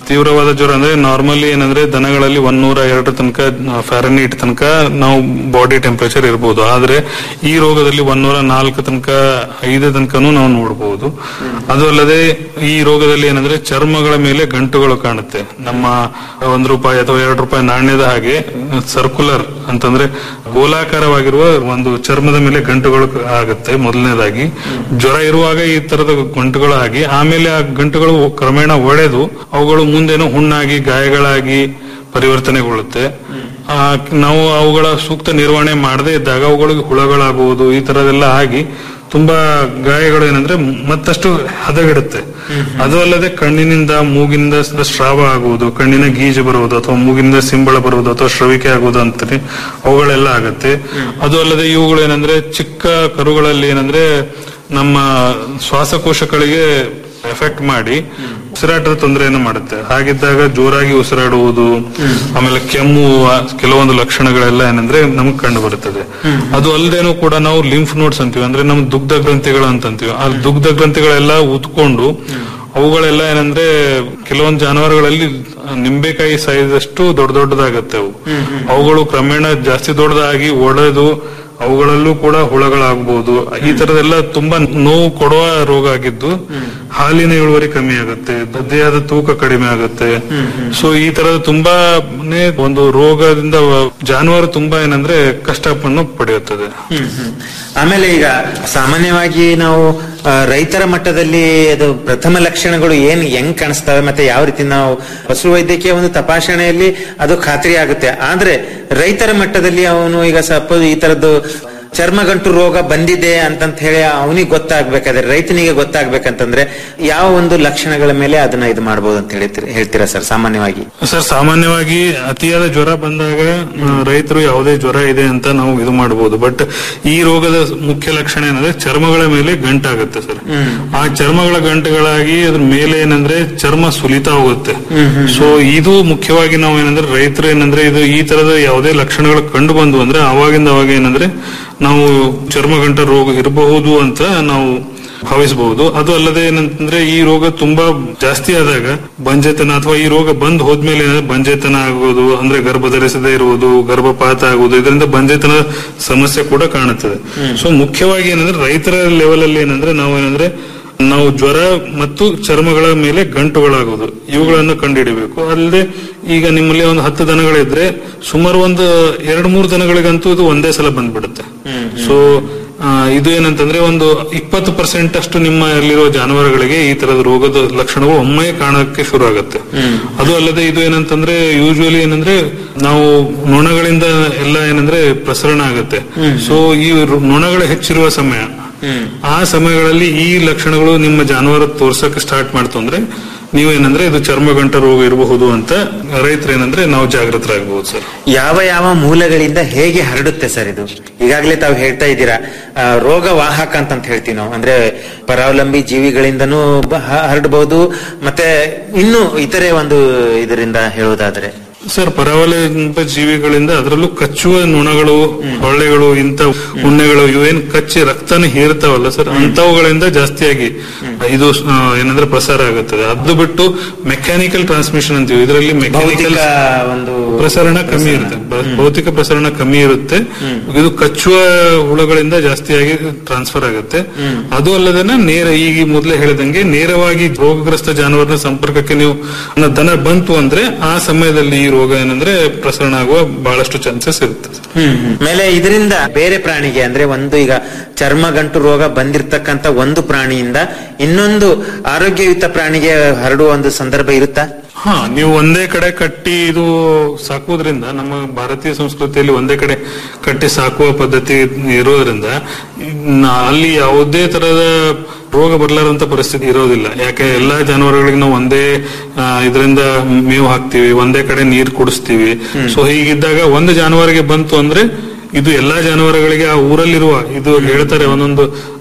ತೀವ್ರವಾದ ಜ್ವರ ಅಂದ್ರೆ ನಾರ್ಮಲಿ ಏನಂದ್ರೆ ದನಗಳಲ್ಲಿ ಒಂದೂರ ಎರಡರ ತನಕ ಫ್ಯಾರನೀಟ್ ತನಕ ನಾವು ಬಾಡಿ ಟೆಂಪರೇಚರ್ ಇರಬಹುದು ಆದ್ರೆ ಈ ರೋಗದಲ್ಲಿ ಒಂದೂರ ನಾಲ್ಕು ತನಕ ಐದು ತನಕನೂ ನಾವು ನೋಡಬಹುದು ಅದು ಅಲ್ಲದೆ ಈ ರೋಗದಲ್ಲಿ ಏನಂದ್ರೆ ಚರ್ಮಗಳ ಮೇಲೆ ಗಂಟುಗಳು ಕಾಣುತ್ತೆ ನಮ್ಮ ಒಂದು ರೂಪಾಯಿ ಅಥವಾ ಎರಡು ರೂಪಾಯಿ ನಾಣ್ಯದ ಹಾಗೆ ಸರ್ಕ್ಯುಲರ್ ಅಂತಂದ್ರೆ ಗೋಲಾಕಾರವಾಗಿರುವ ಒಂದು ಚರ್ಮದ ಮೇಲೆ ಗಂಟುಗಳು ಆಗುತ್ತೆ ಮೊದಲನೇದಾಗಿ ಜ್ವರ ಇರುವಾಗ ಈ ತರದ ಗಂಟುಗಳು ಆಗಿ ಆಮೇಲೆ ಆ ಗಂಟುಗಳು ಕ್ರಮೇಣ ಒಡೆದು ಅವುಗಳು ಮುಂದೇನೋ ಹುಣ್ಣಾಗಿ ಗಾಯಗಳಾಗಿ ಪರಿವರ್ತನೆಗೊಳ್ಳುತ್ತೆ ಆ, ನಾವು ಅವುಗಳ ಸೂಕ್ತ ನಿರ್ವಹಣೆ ಮಾಡದೇ ಇದ್ದಾಗ ಅವುಗಳಿಗೆ ಹುಳಗಳಾಗುವುದು ಈ ತರದೆಲ್ಲ ಆಗಿ ತುಂಬಾ ಗಾಯಗಳು ಏನಂದ್ರೆ ಮತ್ತಷ್ಟು ಹದಗೆಡುತ್ತೆ ಅದು ಅಲ್ಲದೆ ಕಣ್ಣಿನಿಂದ ಮೂಗಿನಿಂದ ಸ್ರಾವ ಆಗುವುದು ಕಣ್ಣಿನ ಗೀಜು ಬರುವುದು ಅಥವಾ ಮೂಗಿನಿಂದ ಸಿಂಬಳ ಬರುವುದು ಅಥವಾ ಶ್ರವಿಕೆ ಆಗುವುದು ಅಂತಾರೆ ಅವುಗಳೆಲ್ಲ ಆಗತ್ತೆ ಅದು ಅಲ್ಲದೆ ಇವುಗಳು ಏನಂದ್ರೆ ಚಿಕ್ಕ ಕರುಗಳಲ್ಲಿ ಏನಂದ್ರೆ ನಮ್ಮ ಶ್ವಾಸಕೋಶಗಳಿಗೆ ಎಫೆಕ್ಟ್ ಮಾಡಿ ಉಸಿರಾಟದ ತೊಂದರೆಯನ್ನು ಮಾಡುತ್ತೆ ಹಾಗಿದ್ದಾಗ ಜೋರಾಗಿ ಉಸಿರಾಡುವುದು ಆಮೇಲೆ ಕೆಮ್ಮು ಆ ಕೆಲವೊಂದು ಲಕ್ಷಣಗಳೆಲ್ಲ ಏನಂದ್ರೆ ನಮ್ಗೆ ಕಂಡು ಬರುತ್ತದೆ ಅದು ಅಲ್ಲದೇನು ಕೂಡ ನಾವು ಲಿಂಫ್ ನೋಡ್ಸ್ ಅಂತೀವಿ ಅಂದ್ರೆ ನಮ್ ದುಗ್ಧ ಗ್ರಂಥಿಗಳು ಅಂತ ಅಂತೀವಿ ಆ ದುಗ್ಧ ಗ್ರಂಥಿಗಳೆಲ್ಲ ಉತ್ಕೊಂಡು ಅವುಗಳೆಲ್ಲ ಏನಂದ್ರೆ ಕೆಲವೊಂದು ಜಾನುವಾರುಗಳಲ್ಲಿ ನಿಂಬೆಕಾಯಿ ಸೈಜಷ್ಟು ದೊಡ್ಡ ದೊಡ್ಡದಾಗತ್ತೆ ಅವು ಅವುಗಳು ಕ್ರಮೇಣ ಜಾಸ್ತಿ ದೊಡ್ಡದಾಗಿ ಒಡೆದು ಅವುಗಳಲ್ಲೂ ಕೂಡ ಹುಳಗಳಾಗಬಹುದು ಈ ತರದೆಲ್ಲ ತುಂಬಾ ನೋವು ಕೊಡುವ ರೋಗ ಆಗಿದ್ದು ಹಾಲಿನ ಇಳುವರಿ ಕಮ್ಮಿ ಆಗುತ್ತೆ ದೇಹದ ತೂಕ ಕಡಿಮೆ ಆಗುತ್ತೆ ಸೊ ಈ ತರದ ತುಂಬಾನೇ ಒಂದು ರೋಗದಿಂದ ಜಾನುವಾರು ತುಂಬಾ ಏನಂದ್ರೆ ಕಷ್ಟವನ್ನು ಪಡೆಯುತ್ತದೆ ಹ್ಮ್, ಹ್ಮ್. ಆಮೇಲೆ ಈಗ ಸಾಮಾನ್ಯವಾಗಿ ನಾವು ಆ, ರೈತರ ಮಟ್ಟದಲ್ಲಿ ಅದು ಪ್ರಥಮ ಲಕ್ಷಣಗಳು ಏನ್ ಹೆಂಗ್ ಕಾಣಿಸ್ತವೆ ಮತ್ತೆ ಯಾವ ರೀತಿ ನಾವು ಪಶು ವೈದ್ಯಕೀಯ ಒಂದು ತಪಾಸಣೆಯಲ್ಲಿ ಅದು ಖಾತ್ರಿ ಆಗುತ್ತೆ ಆದ್ರೆ ರೈತರ ಮಟ್ಟದಲ್ಲಿ ಅವನು ಈಗ ಸಪೋಸ್ ಈ ತರದ್ದು ಚರ್ಮಗಂಟು ರೋಗ ಬಂದಿದೆ ಅಂತಂತ ಹೇಳಿ ಅವನಿಗೆ ಗೊತ್ತಾಗ್ಬೇಕಾದ್ರೆ ರೈತನಿಗೆ ಗೊತ್ತಾಗ್ಬೇಕಂತಂದ್ರೆ ಯಾವ ಒಂದು ಲಕ್ಷಣಗಳ ಮೇಲೆ ಅದನ್ನ ಇದು ಮಾಡಬಹುದು ಅಂತ ಹೇಳ್ತೀರಾ ಹೇಳ್ತೀರಾ ಸರ್ ಸಾಮಾನ್ಯವಾಗಿ ಸರ್ ಸಾಮಾನ್ಯವಾಗಿ ಅತಿಯಾದ ಜ್ವರ ಬಂದಾಗ ಆ, ರೈತರು ಯಾವುದೇ ಜ್ವರ ಇದೆ ಅಂತ ನಾವು ಇದು ಮಾಡಬಹುದು ಬಟ್ ಈ ರೋಗದ ಮುಖ್ಯ ಲಕ್ಷಣ ಏನಂದ್ರೆ ಚರ್ಮಗಳ ಮೇಲೆ ಗಂಟಾಗುತ್ತೆ ಸರ್ ಆ ಚರ್ಮಗಳ ಗಂಟುಗಳಾಗಿ ಅದ್ರ ಮೇಲೆ ಏನಂದ್ರೆ ಚರ್ಮ ಸುಲಿತಾ ಹೋಗುತ್ತೆ ಸೊ ಇದು ಮುಖ್ಯವಾಗಿ ನಾವು ಏನಂದ್ರೆ ರೈತರು ಏನಂದ್ರೆ ಇದು ಈ ತರದ ಯಾವುದೇ ಲಕ್ಷಣಗಳು ಕಂಡು ಬಂದು ಅಂದ್ರೆ ಅವಾಗಿಂದ ಅವಾಗ ಏನಂದ್ರೆ ನಾವು ಚರ್ಮಗಂಟ ರೋಗ ಇರಬಹುದು ಅಂತ ನಾವು ಭಾವಿಸಬಹುದು ಅದು ಅಲ್ಲದೆ ಏನಂತಂದ್ರೆ ಈ ರೋಗ ತುಂಬಾ ಜಾಸ್ತಿ ಆದಾಗ ಬಂಜೆತನ ಅಥವಾ ಈ ರೋಗ ಬಂದ್ ಹೋದ್ಮೇಲೆ ಏನಂದ್ರೆ ಬಂಜೆತನ ಆಗೋದು ಅಂದ್ರೆ ಗರ್ಭ ಧರಿಸದೇ ಇರುವುದು ಗರ್ಭಪಾತ ಆಗುವುದು ಇದರಿಂದ ಬಂಜೆತನ ಸಮಸ್ಯೆ ಕೂಡ ಕಾಣುತ್ತದೆ ಸೊ ಮುಖ್ಯವಾಗಿ ಏನಂದ್ರೆ ರೈತರ ಲೆವೆಲ್ ಅಲ್ಲಿ ಏನಂದ್ರೆ ನಾವು ಏನಂದ್ರೆ ನಾವು ಜ್ವರ ಮತ್ತು ಚರ್ಮಗಳ ಮೇಲೆ ಗಂಟುಗಳಾಗುವುದು ಇವುಗಳನ್ನು ಕಂಡುಹಿಡಿಬೇಕು ಅಲ್ಲದೆ ಈಗ ನಿಮ್ಮಲ್ಲಿ ಒಂದು ಹತ್ತು ದನಗಳಿದ್ರೆ ಸುಮಾರು ಒಂದು ಎರಡು ಮೂರು ದನಗಳಿಗಂತೂ ಇದು ಒಂದೇ ಸಲ ಬಂದ್ಬಿಡುತ್ತೆ ಸೊ ಆ, ಇದು ಏನಂತಂದ್ರೆ ಒಂದು ಇಪ್ಪತ್ತು ಪರ್ಸೆಂಟ್ ಅಷ್ಟು ನಿಮ್ಮಲ್ಲಿರುವ ಜಾನುವಾರುಗಳಿಗೆ ಈ ತರದ ರೋಗದ ಲಕ್ಷಣಗಳು ಒಮ್ಮೆ ಕಾಣಕ್ಕೆ ಶುರು ಆಗುತ್ತೆ ಅದು ಅಲ್ಲದೆ ಇದು ಏನಂತಂದ್ರೆ ಯೂಶುವಲಿ ಏನಂದ್ರೆ ನಾವು ನೊಣಗಳಿಂದ ಎಲ್ಲ ಏನಂದ್ರೆ ಪ್ರಸರಣ ಆಗುತ್ತೆ ಸೊ ಈ ರು- ನೊಣಗಳು ಹೆಚ್ಚಿರುವ ಸಮಯ ಆ ಸಮಯಗಳಲ್ಲಿ ಈ ಲಕ್ಷಣಗಳು ನಿಮ್ಮ ಜಾನುವಾರು ತೋರ್ಸಕ್ಕೆ ಸ್ಟಾರ್ಟ್ ಮಾಡ್ತು ಅಂದ್ರೆ ನೀವೇನಂದ್ರೆ ಇದು ಚರ್ಮಗಂಟ ರೋಗ ಇರಬಹುದು ಅಂತ ರೈತರು ಏನಂದ್ರೆ ನಾವು ಜಾಗೃತರಾಗಬಹುದು ಸರ್ ಯಾವ ಯಾವ ಮೂಲಗಳಿಂದ ಹೇಗೆ ಹರಡುತ್ತೆ ಸರ್ ಇದು ಈಗಾಗಲೇ ತಾವು ಹೇಳ್ತಾ ಇದ್ದೀರಾ ಆ, ರೋಗ ವಾಹಕ ಅಂತ ಹೇಳ್ತೀವಿ ನಾವು ಅಂದ್ರೆ ಪರಾವಲಂಬಿ ಜೀವಿಗಳಿಂದನೂ ಬ- ಹ- ಹರಡಬಹುದು ಮತ್ತೆ ಇನ್ನು ಇತರೆ ಒಂದು ಇದರಿಂದ ಹೇಳೋದಾದ್ರೆ ಸರ್ ಪರಾವಲಂಬ ಜೀವಿಗಳಿಂದ ಅದರಲ್ಲೂ ಕಚ್ಚುವ ನೊಣಗಳು ಹೊಳ್ಳೆಗಳು ಇಂಥ ಉಣ್ಣೆಗಳು ಇವೇನ್ ಕಚ್ಚಿ ರಕ್ತನ ಹೀರ್ತಾವಲ್ಲ ಸರ್ ಅಂತವುಗಳಿಂದ ಜಾಸ್ತಿಯಾಗಿ ಇದು ಆ, ಏನಂದ್ರೆ ಪ್ರಸಾರ ಆಗುತ್ತದೆ ಅದು ಬಿಟ್ಟು ಮೆಕ್ಯಾನಿಕಲ್ ಟ್ರಾನ್ಸ್ಮಿಷನ್ ಅಂತೀವಿ ಇದರಲ್ಲಿ ಮೆಕ್ಯಾನಿಕಲ್ ಒಂದು ಪ್ರಸರಣ ಕಮ್ಮಿ ಇರುತ್ತೆ ಬ- ಭೌತಿಕ ಪ್ರಸರಣ ಕಮ್ಮಿ ಇರುತ್ತೆ ಇದು ಕಚ್ಚುವ ಹುಳುಗಳಿಂದ ಜಾಸ್ತಿಯಾಗಿ ಟ್ರಾನ್ಸ್ಫರ್ ಆಗುತ್ತೆ ಅದು ಅಲ್ಲದೇನೆ ನೇರ ಈಗ ಮೊದಲೇ ಹೇಳಿದಂಗೆ ನೇರವಾಗಿ ರೋಗಗ್ರಸ್ತ ಜಾನುವಾರಿನ ಸಂಪರ್ಕಕ್ಕೆ ನೀವು ನ- ದನ ಬಂತು ಅಂದ್ರೆ ಆ ಸಮಯದಲ್ಲಿ ಈ ರೋಗ ಏನಂದ್ರೆ ಪ್ರಸರಣ ಆಗುವ ಬಹಳಷ್ಟು ಚಾನ್ಸಸ್ ಇರುತ್ತೆ ಮೇಲೆ ಇದರಿಂದ ಬೇರೆ ಪ್ರಾಣಿಗೆ ಅಂದ್ರೆ ಒಂದು ಈಗ ಚರ್ಮಗಂಟು ರೋಗ ಬಂದಿರತಕ್ಕಂತ ಒಂದು ಪ್ರಾಣಿಯಿಂದ ಇನ್ನೊಂದು ಆರೋಗ್ಯಯುತ ಪ್ರಾಣಿಗೆ ಹರಡುವ ಒಂದು ಸಂದರ್ಭ ಇರುತ್ತಾ ಹಾ ನೀವು ಒಂದೇ ಕಡೆ ಕಟ್ಟಿ ಇದು ಸಾಕುವುದರಿಂದ ನಮ್ಮ ಭಾರತೀಯ ಸಂಸ್ಕೃತಿಯಲ್ಲಿ ಒಂದೇ ಕಡೆ ಕಟ್ಟಿ ಸಾಕುವ ಪದ್ಧತಿ ಇರೋದ್ರಿಂದ ನ- ಅಲ್ಲಿ ಯಾವುದೇ ತರದ ರೋಗ ಬರಲಾರಂತ ಪರಿಸ್ಥಿತಿ ಇರೋದಿಲ್ಲ ಯಾಕೆ ಎಲ್ಲಾ ಜಾನುವಾರುಗಳಿಗೆ ನಾವು ಒಂದೇ ಆ, ಇದರಿಂದ ಮೇವು ಹಾಕ್ತಿವಿ ಒಂದೇ ಕಡೆ ನೀರು ಕುಡಿಸ್ತೀವಿ ಸೊ ಹೀಗಿದ್ದಾಗ ಒಂದು ಜಾನುವಾರಿಗೆ ಬಂತು ಅಂದ್ರೆ ಇದು ಎಲ್ಲಾ ಜಾನುವಾರುಗಳಿಗೆ ಆ ಊರಲ್ಲಿರುವ ಇದು ಹೇಳ್ತಾರೆ ಒಂದೊಂದು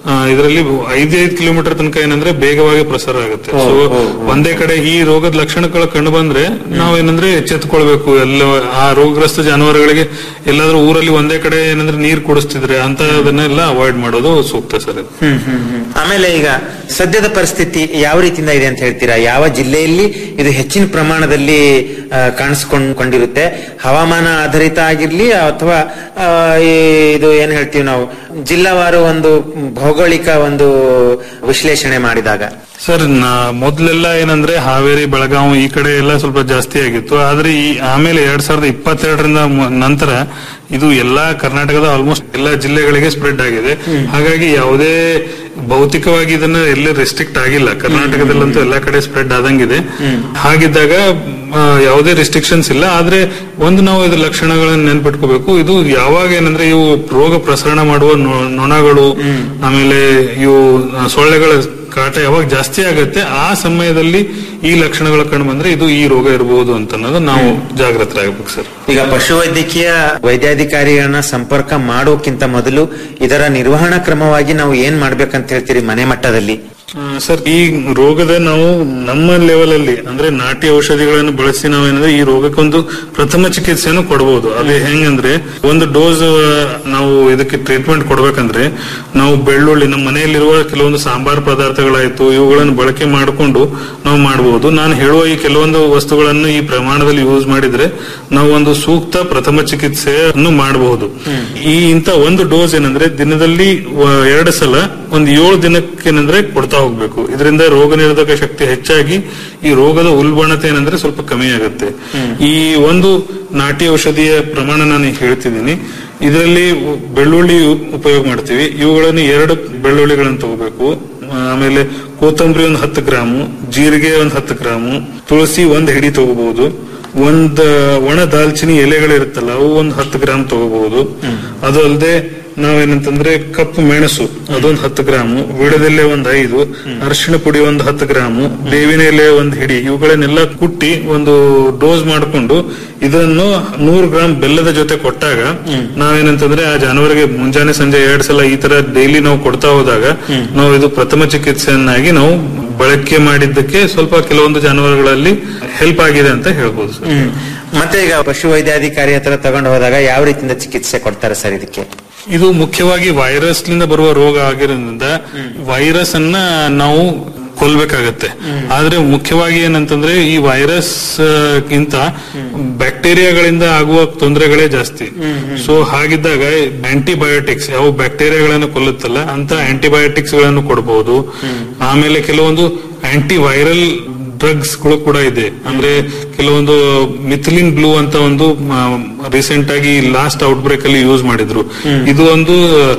ಇದರಲ್ಲಿ ಐದೈದು ಕಿಲೋಮೀಟರ್ ತನಕ ಏನಂದ್ರೆ ಬೇಗವಾಗಿ ಪ್ರಸಾರ ಆಗುತ್ತೆ ಓ, ಸೊ ಓ, ಓ. ಒಂದೇ ಕಡೆ ಈ ರೋಗದ ಲಕ್ಷಣಗಳು ಕಂಡು ಬಂದ್ರೆ ನಾವೇನಂದ್ರೆ ಎಚ್ಚೆತ್ಕೊಳ್ಬೇಕು ಎಲ್ಲ ಆ ರೋಗಗ್ರಸ್ತ ಜಾನುವಾರುಗಳಿಗೆ ಎಲ್ಲಾದ್ರೂ ಊರಲ್ಲಿ ಒಂದೇ ಕಡೆ ಏನಂದ್ರೆ ನೀರ್ ಕುಡಿಸ್ತಿದ್ರೆ ಅಂತದನ್ನೆಲ್ಲ ಅವಾಯ್ಡ್ ಮಾಡೋದು ಸೂಕ್ತ ಸರ್ ಇದು ಹ್ಮ್ ಹ್ಮ್ ಹ್ಮ್. ಆಮೇಲೆ ಈಗ ಸದ್ಯದ ಪರಿಸ್ಥಿತಿ ಯಾವ ರೀತಿಯಿಂದ ಇದೆ ಅಂತ ಹೇಳ್ತೀರಾ ಯಾವ ಜಿಲ್ಲೆಯಲ್ಲಿ ಇದು ಹೆಚ್ಚಿನ ಪ್ರಮಾಣದಲ್ಲಿ ಆ, ಕಾಣಿಸ್ಕೊಂಡ್ಕೊಂಡಿರುತ್ತೆ ಹವಾಮಾನ ಆಧಾರಿತ ಆಗಿರ್ಲಿ ಅಥವಾ ಆ, ಈ- ಇದು ಏನ್ ಹೇಳ್ತೀವಿ ನಾವು ಜಿಲ್ಲಾವಾರು ಒಂದು ಭೌಗೋಳಿಕ ಒಂದು ವಿಶ್ಲೇಷಣೆ ಮಾಡಿದಾಗ ಸರ್ ನಾ- ಮೊದ್ಲೆಲ್ಲ ಏನಂದ್ರೆ ಹಾವೇರಿ ಬೆಳಗಾವಿ ಈ ಕಡೆ ಎಲ್ಲ ಸ್ವಲ್ಪ ಜಾಸ್ತಿ ಆಗಿತ್ತು ಆದ್ರೆ ಈ ಆಮೇಲೆ ಎರಡ್ ಸಾವಿರದ ಇಪ್ಪತ್ತೆರಡರಿಂದ ಮ- ನಂತರ ಇದು ಎಲ್ಲಾ ಕರ್ನಾಟಕದ ಆಲ್ಮೋಸ್ಟ್ ಎಲ್ಲಾ ಜಿಲ್ಲೆಗಳಿಗೆ ಸ್ಪ್ರೆಡ್ ಆಗಿದೆ ಹಾಗಾಗಿ ಯಾವುದೇ ಭೌತಿಕವಾಗಿ ಇದನ್ನ ಎಲ್ಲಿ ರೆಸ್ಟ್ರಿಕ್ಟ್ ಆಗಿಲ್ಲ ಕರ್ನಾಟಕದಲ್ಲಂತೂ ಎಲ್ಲಾ ಕಡೆ ಸ್ಪ್ರೆಡ್ ಆದಂಗಿದೆ ಹಾಗಿದ್ದಾಗ ಆ, ಯಾವುದೇ ರೆಸ್ಟ್ರಿಕ್ಷನ್ಸ್ ಇಲ್ಲ ಆದ್ರೆ ಒಂದು ನಾವು ಇದ್ರ ಲಕ್ಷಣಗಳನ್ನ ನೆನ್ಪಿಟ್ಕೋಬೇಕು ಇದು ಯಾವಾಗ ಏನಂದ್ರೆ ಇವು ರೋಗ ಪ್ರಸರಣ ಮಾಡುವ ನೊ- ನೊಣಗಳು ಆಮೇಲೆ ಇವು ಆ, ಸೊಳ್ಳೆಗಳ ಕಾಟ ಯಾವಾಗ ಜಾಸ್ತಿ ಆಗುತ್ತೆ ಆ ಸಮಯದಲ್ಲಿ ಈ ಲಕ್ಷಣಗಳು ಕಂಡು ಬಂದ್ರೆ ಇದು ಈ ರೋಗ ಇರಬಹುದು ಅಂತ ಅನ್ನೋದು ನಾವು ಜಾಗೃತರಾಗಬೇಕು ಸರ್ ಈಗ ಪಶುವೈದ್ಯಕೀಯ ವೈದ್ಯಾಧಿಕಾರಿಗಳನ್ನ ಸಂಪರ್ಕ ಮಾಡೋಕ್ಕಿಂತ ಮೊದಲು ಇದರ ನಿರ್ವಹಣಾ ಕ್ರಮವಾಗಿ ನಾವು ಏನ್ ಮಾಡ್ಬೇಕಂತ ಹೇಳ್ತೀರಿ ಮನೆ ಮಟ್ಟದಲ್ಲಿ ಆ, ಸರ್ ಈ ರೋಗದ ನಾವು ನಮ್ಮ ಲೆವೆಲ್ ಅಲ್ಲಿ ಅಂದ್ರೆ ನಾಟಿ ಔಷಧಿಗಳನ್ನು ಬಳಸಿ ನಾವೇನಂದ್ರೆ ಈ ರೋಗಕ್ಕೊಂದು ಪ್ರಥಮ ಚಿಕಿತ್ಸೆಯನ್ನು ಕೊಡಬಹುದು ಅದು ಹೆಂಗಂದ್ರೆ ಒಂದು ಡೋಸ್ ನಾವು ಇದಕ್ಕೆ ಟ್ರೀಟ್ಮೆಂಟ್ ಕೊಡ್ಬೇಕಂದ್ರೆ ನಾವು ಬೆಳ್ಳುಳ್ಳಿ ನಮ್ಮ ಮನೆಯಲ್ಲಿರುವ ಕೆಲವೊಂದು ಸಾಂಬಾರ್ ಪದಾರ್ಥಗಳಾಯ್ತು ಇವುಗಳನ್ನು ಬಳಕೆ ಮಾಡಿಕೊಂಡು ನಾವು ಮಾಡಬಹುದು ನಾನು ಹೇಳುವ ಈ ಕೆಲವೊಂದು ವಸ್ತುಗಳನ್ನು ಈ ಪ್ರಮಾಣದಲ್ಲಿ ಯೂಸ್ ಮಾಡಿದ್ರೆ ನಾವು ಒಂದು ಸೂಕ್ತ ಪ್ರಥಮ ಚಿಕಿತ್ಸೆಯನ್ನು ಮಾಡಬಹುದು ಈ ಇಂತ ಒಂದು ಡೋಸ್ ಏನಂದ್ರೆ ದಿನದಲ್ಲಿ ವ- ಎರಡು ಸಲ ಒಂದು ಏಳು ದಿನಕ್ಕೆ ಏನಂದ್ರೆ ಕೊಡ್ತಾ ಹೋಗ್ಬೇಕು ಇದರಿಂದ ರೋಗ ನಿರೋಧಕ ಶಕ್ತಿ ಹೆಚ್ಚಾಗಿ ಈ ರೋಗದ ಉಲ್ಬಣತೆ ಏನಂದ್ರೆ ಸ್ವಲ್ಪ ಕಮ್ಮಿ ಆಗುತ್ತೆ ಈ ಒಂದು ನಾಟಿ ಔಷಧಿಯ ಪ್ರಮಾಣ ನಾನು ಹೇಳ್ತಿದ್ದೀನಿ ಇದರಲ್ಲಿ ಬೆಳ್ಳುಳ್ಳಿ ಉಪಯೋಗ ಮಾಡ್ತೀವಿ ಇವುಗಳನ್ನು ಎರಡು ಬೆಳ್ಳುಳ್ಳಿಗಳನ್ನು ತಗೋಬೇಕು ಆಮೇಲೆ ಕೊತ್ತಂಬರಿ ಒಂದು ಹತ್ತು ಗ್ರಾಮು ಜೀರಿಗೆ ಒಂದು ಹತ್ತು ಗ್ರಾಮು ತುಳಸಿ ಒಂದು ಹಿಡಿ ತಗೋಬಹುದು ಒಂದ್ ಒಣ ದಾಲ್ಚಿನಿ ಎಲೆಗಳಿರುತ್ತಲ್ಲ ಅವು ಒಂದು ಹತ್ತು ಗ್ರಾಮ್ ತಗೋಬಹುದು ಅದು ಅಲ್ಲದೆ ನಾವೇನಂತಂದ್ರೆ ಕಪ್ಪು ಮೆಣಸು ಅದೊಂದು ಹತ್ತು ಗ್ರಾಮು ವಿಡದೆಲೆ ಒಂದ್ ಐದು ಅರಿಶಿಣ ಪುಡಿ ಒಂದು ಹತ್ತು ಗ್ರಾಮು ಬೇವಿನ ಎಲೆ ಒಂದು ಹಿಡಿ ಇವುಗಳನ್ನೆಲ್ಲ ಕುಟ್ಟಿ ಒಂದು ಡೋಸ್ ಮಾಡಿಕೊಂಡು ಇದನ್ನು ನೂರು ಗ್ರಾಮ್ ಬೆಲ್ಲದ ಜೊತೆ ಕೊಟ್ಟಾಗ ನಾವೇನಂತಂದ್ರೆ ಆ ಜಾನುವಾರಿಗೆ ಮುಂಜಾನೆ ಸಂಜೆ ಎರಡ್ ಸಲ ಈ ತರ ಡೈಲಿ ನಾವು ಕೊಡ್ತಾ ಹೋದಾಗ ನಾವು ಇದು ಪ್ರಥಮ ಚಿಕಿತ್ಸೆಯನ್ನಾಗಿ ನಾವು ಬಳಕೆ ಮಾಡಿದ್ದಕ್ಕೆ ಸ್ವಲ್ಪ ಕೆಲವೊಂದು ಜಾನುವಾರುಗಳಲ್ಲಿ ಹೆಲ್ಪ್ ಆಗಿದೆ ಅಂತ ಹೇಳ್ಬೋದು ಸರ್ ಹ್ಮ್. ಮತ್ತೆ ಈಗ ಪಶು ವೈದ್ಯಾಧಿಕಾರಿ ಹತ್ರ ತಗೊಂಡು ಹೋದಾಗ ಯಾವ ರೀತಿಯಿಂದ ಚಿಕಿತ್ಸೆ ಕೊಡ್ತಾರೆ ಸರ್ ಇದಕ್ಕೆ ಇದು ಮುಖ್ಯವಾಗಿ ವೈರಸ್ ಲಿಂದ ಬರುವ ರೋಗ ಆಗಿರೋದ್ರಿಂದ ವೈರಸ್ ಅನ್ನ ನಾವು ಕೊಲ್ಬೇಕಾಗತ್ತೆ ಆದ್ರೆ ಮುಖ್ಯವಾಗಿ ಏನಂತಂದ್ರೆ ಈ ವೈರಸ್ ಆ, ಗಿಂತ ಬ್ಯಾಕ್ಟೀರಿಯಾಗಳಿಂದ ಆಗುವ ತೊಂದರೆಗಳೇ ಜಾಸ್ತಿ ಸೊ ಹಾಗಿದ್ದಾಗ ಆಂಟಿಬಯೋಟಿಕ್ಸ್ ಯಾವ ಬ್ಯಾಕ್ಟೀರಿಯಾಗಳನ್ನು ಕೊಲ್ಲುತ್ತಲ್ಲ ಅಂತ ಆಂಟಿಬಯೋಟಿಕ್ಸ್ ಗಳನ್ನು ಕೊಡಬಹುದು ಆಮೇಲೆ ಕೆಲವೊಂದು ಆಂಟಿ ವೈರಲ್ ಡ್ರಗ್ಸ್ ಗಳು ಕೂಡ ಇದೆ ಅಂದ್ರೆ ಕೆಲವೊಂದು ಮಿಥಿಲಿನ್ ಬ್ಲೂ ಅಂತ ಒಂದು ರೀಸೆಂಟ್ ಆಗಿ ಲಾಸ್ಟ್ ಔಟ್ ಬ್ರೇಕ್ ಅಲ್ಲಿ ಯೂಸ್ ಮಾಡಿದ್ರು ಇದು ಒಂದು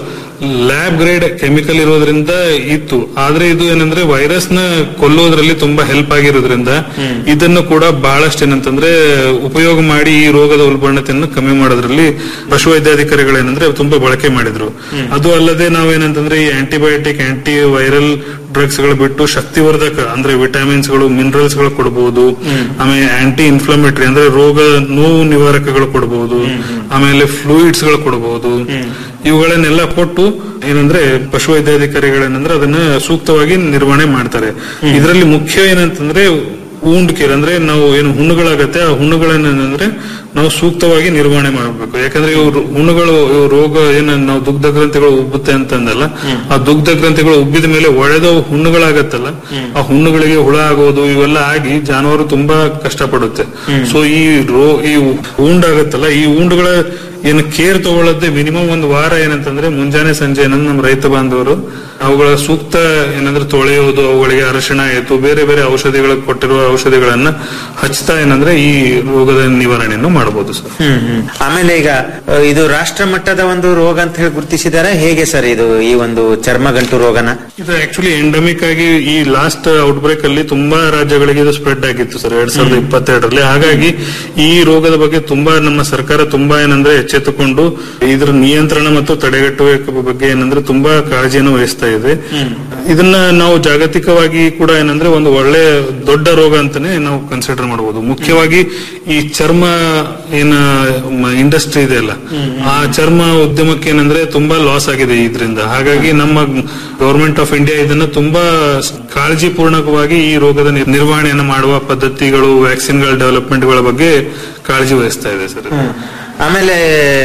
ಲ್ಯಾಬ್ ಗ್ರೇಡ್ ಕೆಮಿಕಲ್ ಇರೋದ್ರಿಂದ ಇತ್ತು ಆದ್ರೆ ಇದು ಏನಂದ್ರೆ ವೈರಸ್ ನ ಕೊಲ್ಲೋದ್ರಲ್ಲಿ ತುಂಬಾ ಹೆಲ್ಪ್ ಆಗಿರೋದ್ರಿಂದ ಇದನ್ನು ಕೂಡ ಬಹಳಷ್ಟು ಏನಂತಂದ್ರೆ ಉಪಯೋಗ ಮಾಡಿ ಈ ರೋಗದ ಉಲ್ಬಣತೆಯನ್ನು ಕಮ್ಮಿ ಮಾಡೋದ್ರಲ್ಲಿ ಪಶುವೈದ್ಯಾಧಿಕಾರಿಗಳು ಏನಂದ್ರೆ ತುಂಬಾ ಬಳಕೆ ಮಾಡಿದ್ರು ಅದು ಅಲ್ಲದೆ ನಾವೇನಂತಂದ್ರೆ ಈ ಆಂಟಿಬಯೋಟಿಕ್ ಆಂಟಿ ವೈರಲ್ ಡ್ರಗ್ಸ್ ಗಳು ಬಿಟ್ಟು ಶಕ್ತಿವರ್ಧಕ ಅಂದ್ರೆ ವಿಟಮಿನ್ಸ್ ಗಳು ಮಿನರಲ್ಸ್ ಗಳು ಕೊಡಬಹುದು ಆಮೇಲೆ ಆಂಟಿ ಇನ್ಫ್ಲಮೇಟರಿ ಅಂದ್ರೆ ರೋಗ ನೋವು ನಿವಾರಕಗಳು ಕೊಡಬಹುದು ಆಮೇಲೆ ಫ್ಲೂಯಿಡ್ಸ್ ಗಳು ಕೊಡಬಹುದು ಇವುಗಳನ್ನೆಲ್ಲ ಕೊಟ್ಟು ಏನಂದ್ರೆ ಪಶುವೈದ್ಯಾಧಿಕಾರಿಗಳೇನಂದ್ರೆ ಅದನ್ನ ಸೂಕ್ತವಾಗಿ ನಿರ್ವಹಣೆ ಮಾಡ್ತಾರೆ ಇದರಲ್ಲಿ ಮುಖ್ಯ ಏನಂತಂದ್ರೆ wound ಕೇರ್ ಅಂದ್ರೆ ನಾವು ಏನು ಹುಣ್ಣುಗಳಾಗತ್ತೆ ಆ ಹುಣ್ಣುಗಳನ್ನೇನಂದ್ರೆ ನಾವು ಸೂಕ್ತವಾಗಿ ನಿರ್ವಹಣೆ ಮಾಡಬೇಕು ಯಾಕಂದ್ರೆ ಇವು ರೋ- ಹುಣ್ಣುಗಳು ಇವು ರೋಗ ಏನು ನಾವು ದುಗ್ಧ ಗ್ರಂಥಿಗಳು ಉಬ್ಬುತ್ತೆ ಅಂತಂದಲ್ಲ ಆ ದುಗ್ಧ ಗ್ರಂಥಿಗಳು ಉಬ್ಬಿದ ಮೇಲೆ ಒಡೆದ ಹುಣ್ಣುಗಳಾಗತ್ತಲ್ಲ ಆ ಹುಣ್ಣುಗಳಿಗೆ ಹುಳ ಆಗೋದು ಇವೆಲ್ಲ ಆಗಿ ಜಾನುವಾರು ತುಂಬಾ ಕಷ್ಟಪಡುತ್ತೆ ಸೊ ಈ ರೋ ಈ wound ಆಗತ್ತಲ್ಲ ಈ woundಗಳ ಏನು ಕೇರ್ ತಗೊಳ್ಳದೆ ಮಿನಿಮಮ್ ಒಂದು ವಾರ ಏನಂತಂದ್ರೆ ಮುಂಜಾನೆ ಸಂಜೆ ಏನಂದ್ರೆ ನಮ್ಮ ರೈತ ಬಾಂಧವರು ಅವುಗಳ ಸೂಕ್ತ ಏನಂದ್ರೆ ತೊಳೆಯೋದು ಅವುಗಳಿಗೆ ಅರಶಿಣ ಆಯ್ತು ಬೇರೆ ಬೇರೆ ಔಷಧಿಗಳು ಕೊಟ್ಟಿರುವ ಔಷಧಿಗಳನ್ನ ಹಚ್ತಾ ಏನಂದ್ರೆ ಈ ರೋಗದ ನಿವಾರಣೆಯನ್ನು ಮಾಡಬಹುದು ಸರ್ ಹ್ಮ್ ಹ್ಮ್. ಆಮೇಲೆ ಈಗ ಅ, ಇದು ರಾಷ್ಟ್ರ ಮಟ್ಟದ ಒಂದು ರೋಗ ಅಂತ ಹೇಳಿ ಗುರುತಿಸಿದ್ದಾರೆ ಹೇಗೆ ಸರ್ ಇದು ಈ ಒಂದು ಚರ್ಮಗಂಟು ರೋಗನ ಇದು ಆಕ್ಚುಲಿ ಎಂಡಮಿಕ್ ಆಗಿ ಈ ಲಾಸ್ಟ್ ಔಟ್ ಬ್ರೇಕ್ ಅಲ್ಲಿ ತುಂಬಾ ರಾಜ್ಯಗಳಿಗೆ ಇದು ಸ್ಪ್ರೆಡ್ ಆಗಿತ್ತು ಸರ್ ಎರಡ್ ಸಾವಿರದ ಇಪ್ಪತ್ತೆರಡರಲ್ಲಿ ಹಾಗಾಗಿ ಈ ರೋಗದ ಬಗ್ಗೆ ತುಂಬಾ ನಮ್ಮ ಸರ್ಕಾರ ತುಂಬಾ ಏನಂದ್ರೆ ಎಚ್ಚರಿಕೆ ಎಚ್ಚೆತ್ತುಕೊಂಡು ಇದರ ನಿಯಂತ್ರಣ ಮತ್ತು ತಡೆಗಟ್ಟುವ ಬಗ್ಗೆ ಏನಂದ್ರೆ ತುಂಬಾ ಕಾಳಜಿಯನ್ನು ವಹಿಸ್ತಾ ಇದೆ ಇದನ್ನ ನಾವು ಜಾಗತಿಕವಾಗಿ ಕೂಡ ಏನಂದ್ರೆ ಒಂದು ಒಳ್ಳೆ ದೊಡ್ಡ ರೋಗ ಅಂತಾನೆ ನಾವು ಕನ್ಸಿಡರ್ ಮಾಡಬಹುದು ಮುಖ್ಯವಾಗಿ ಈ ಚರ್ಮ ಏನ ಇಂಡಸ್ಟ್ರಿ ಇದೆ ಅಲ್ಲ ಆ ಚರ್ಮ ಉದ್ಯಮಕ್ಕೆ ಏನಂದ್ರೆ ತುಂಬಾ ಲಾಸ್ ಆಗಿದೆ ಇದರಿಂದ ಹಾಗಾಗಿ ನಮ್ಮ ಗವರ್ಮೆಂಟ್ ಆಫ್ ಇಂಡಿಯಾ ಇದನ್ನ ತುಂಬಾ ಕಾಳಜಿ ಪೂರ್ಣಕವಾಗಿ ಈ ರೋಗದ ನಿರ್- ನಿರ್ವಹಣೆಯನ್ನು ಮಾಡುವ ಪದ್ಧತಿಗಳು ವ್ಯಾಕ್ಸಿನ್ಗಳ ಡೆವಲಪ್ಮೆಂಟ್ಗಳ ಬಗ್ಗೆ ಕಾಳಜಿ ವಹಿಸ್ತಾ ಇದೆ ಸರ್ ಆಮೇಲೆ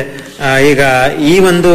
ಆ, ಈಗ ಈ ಒಂದು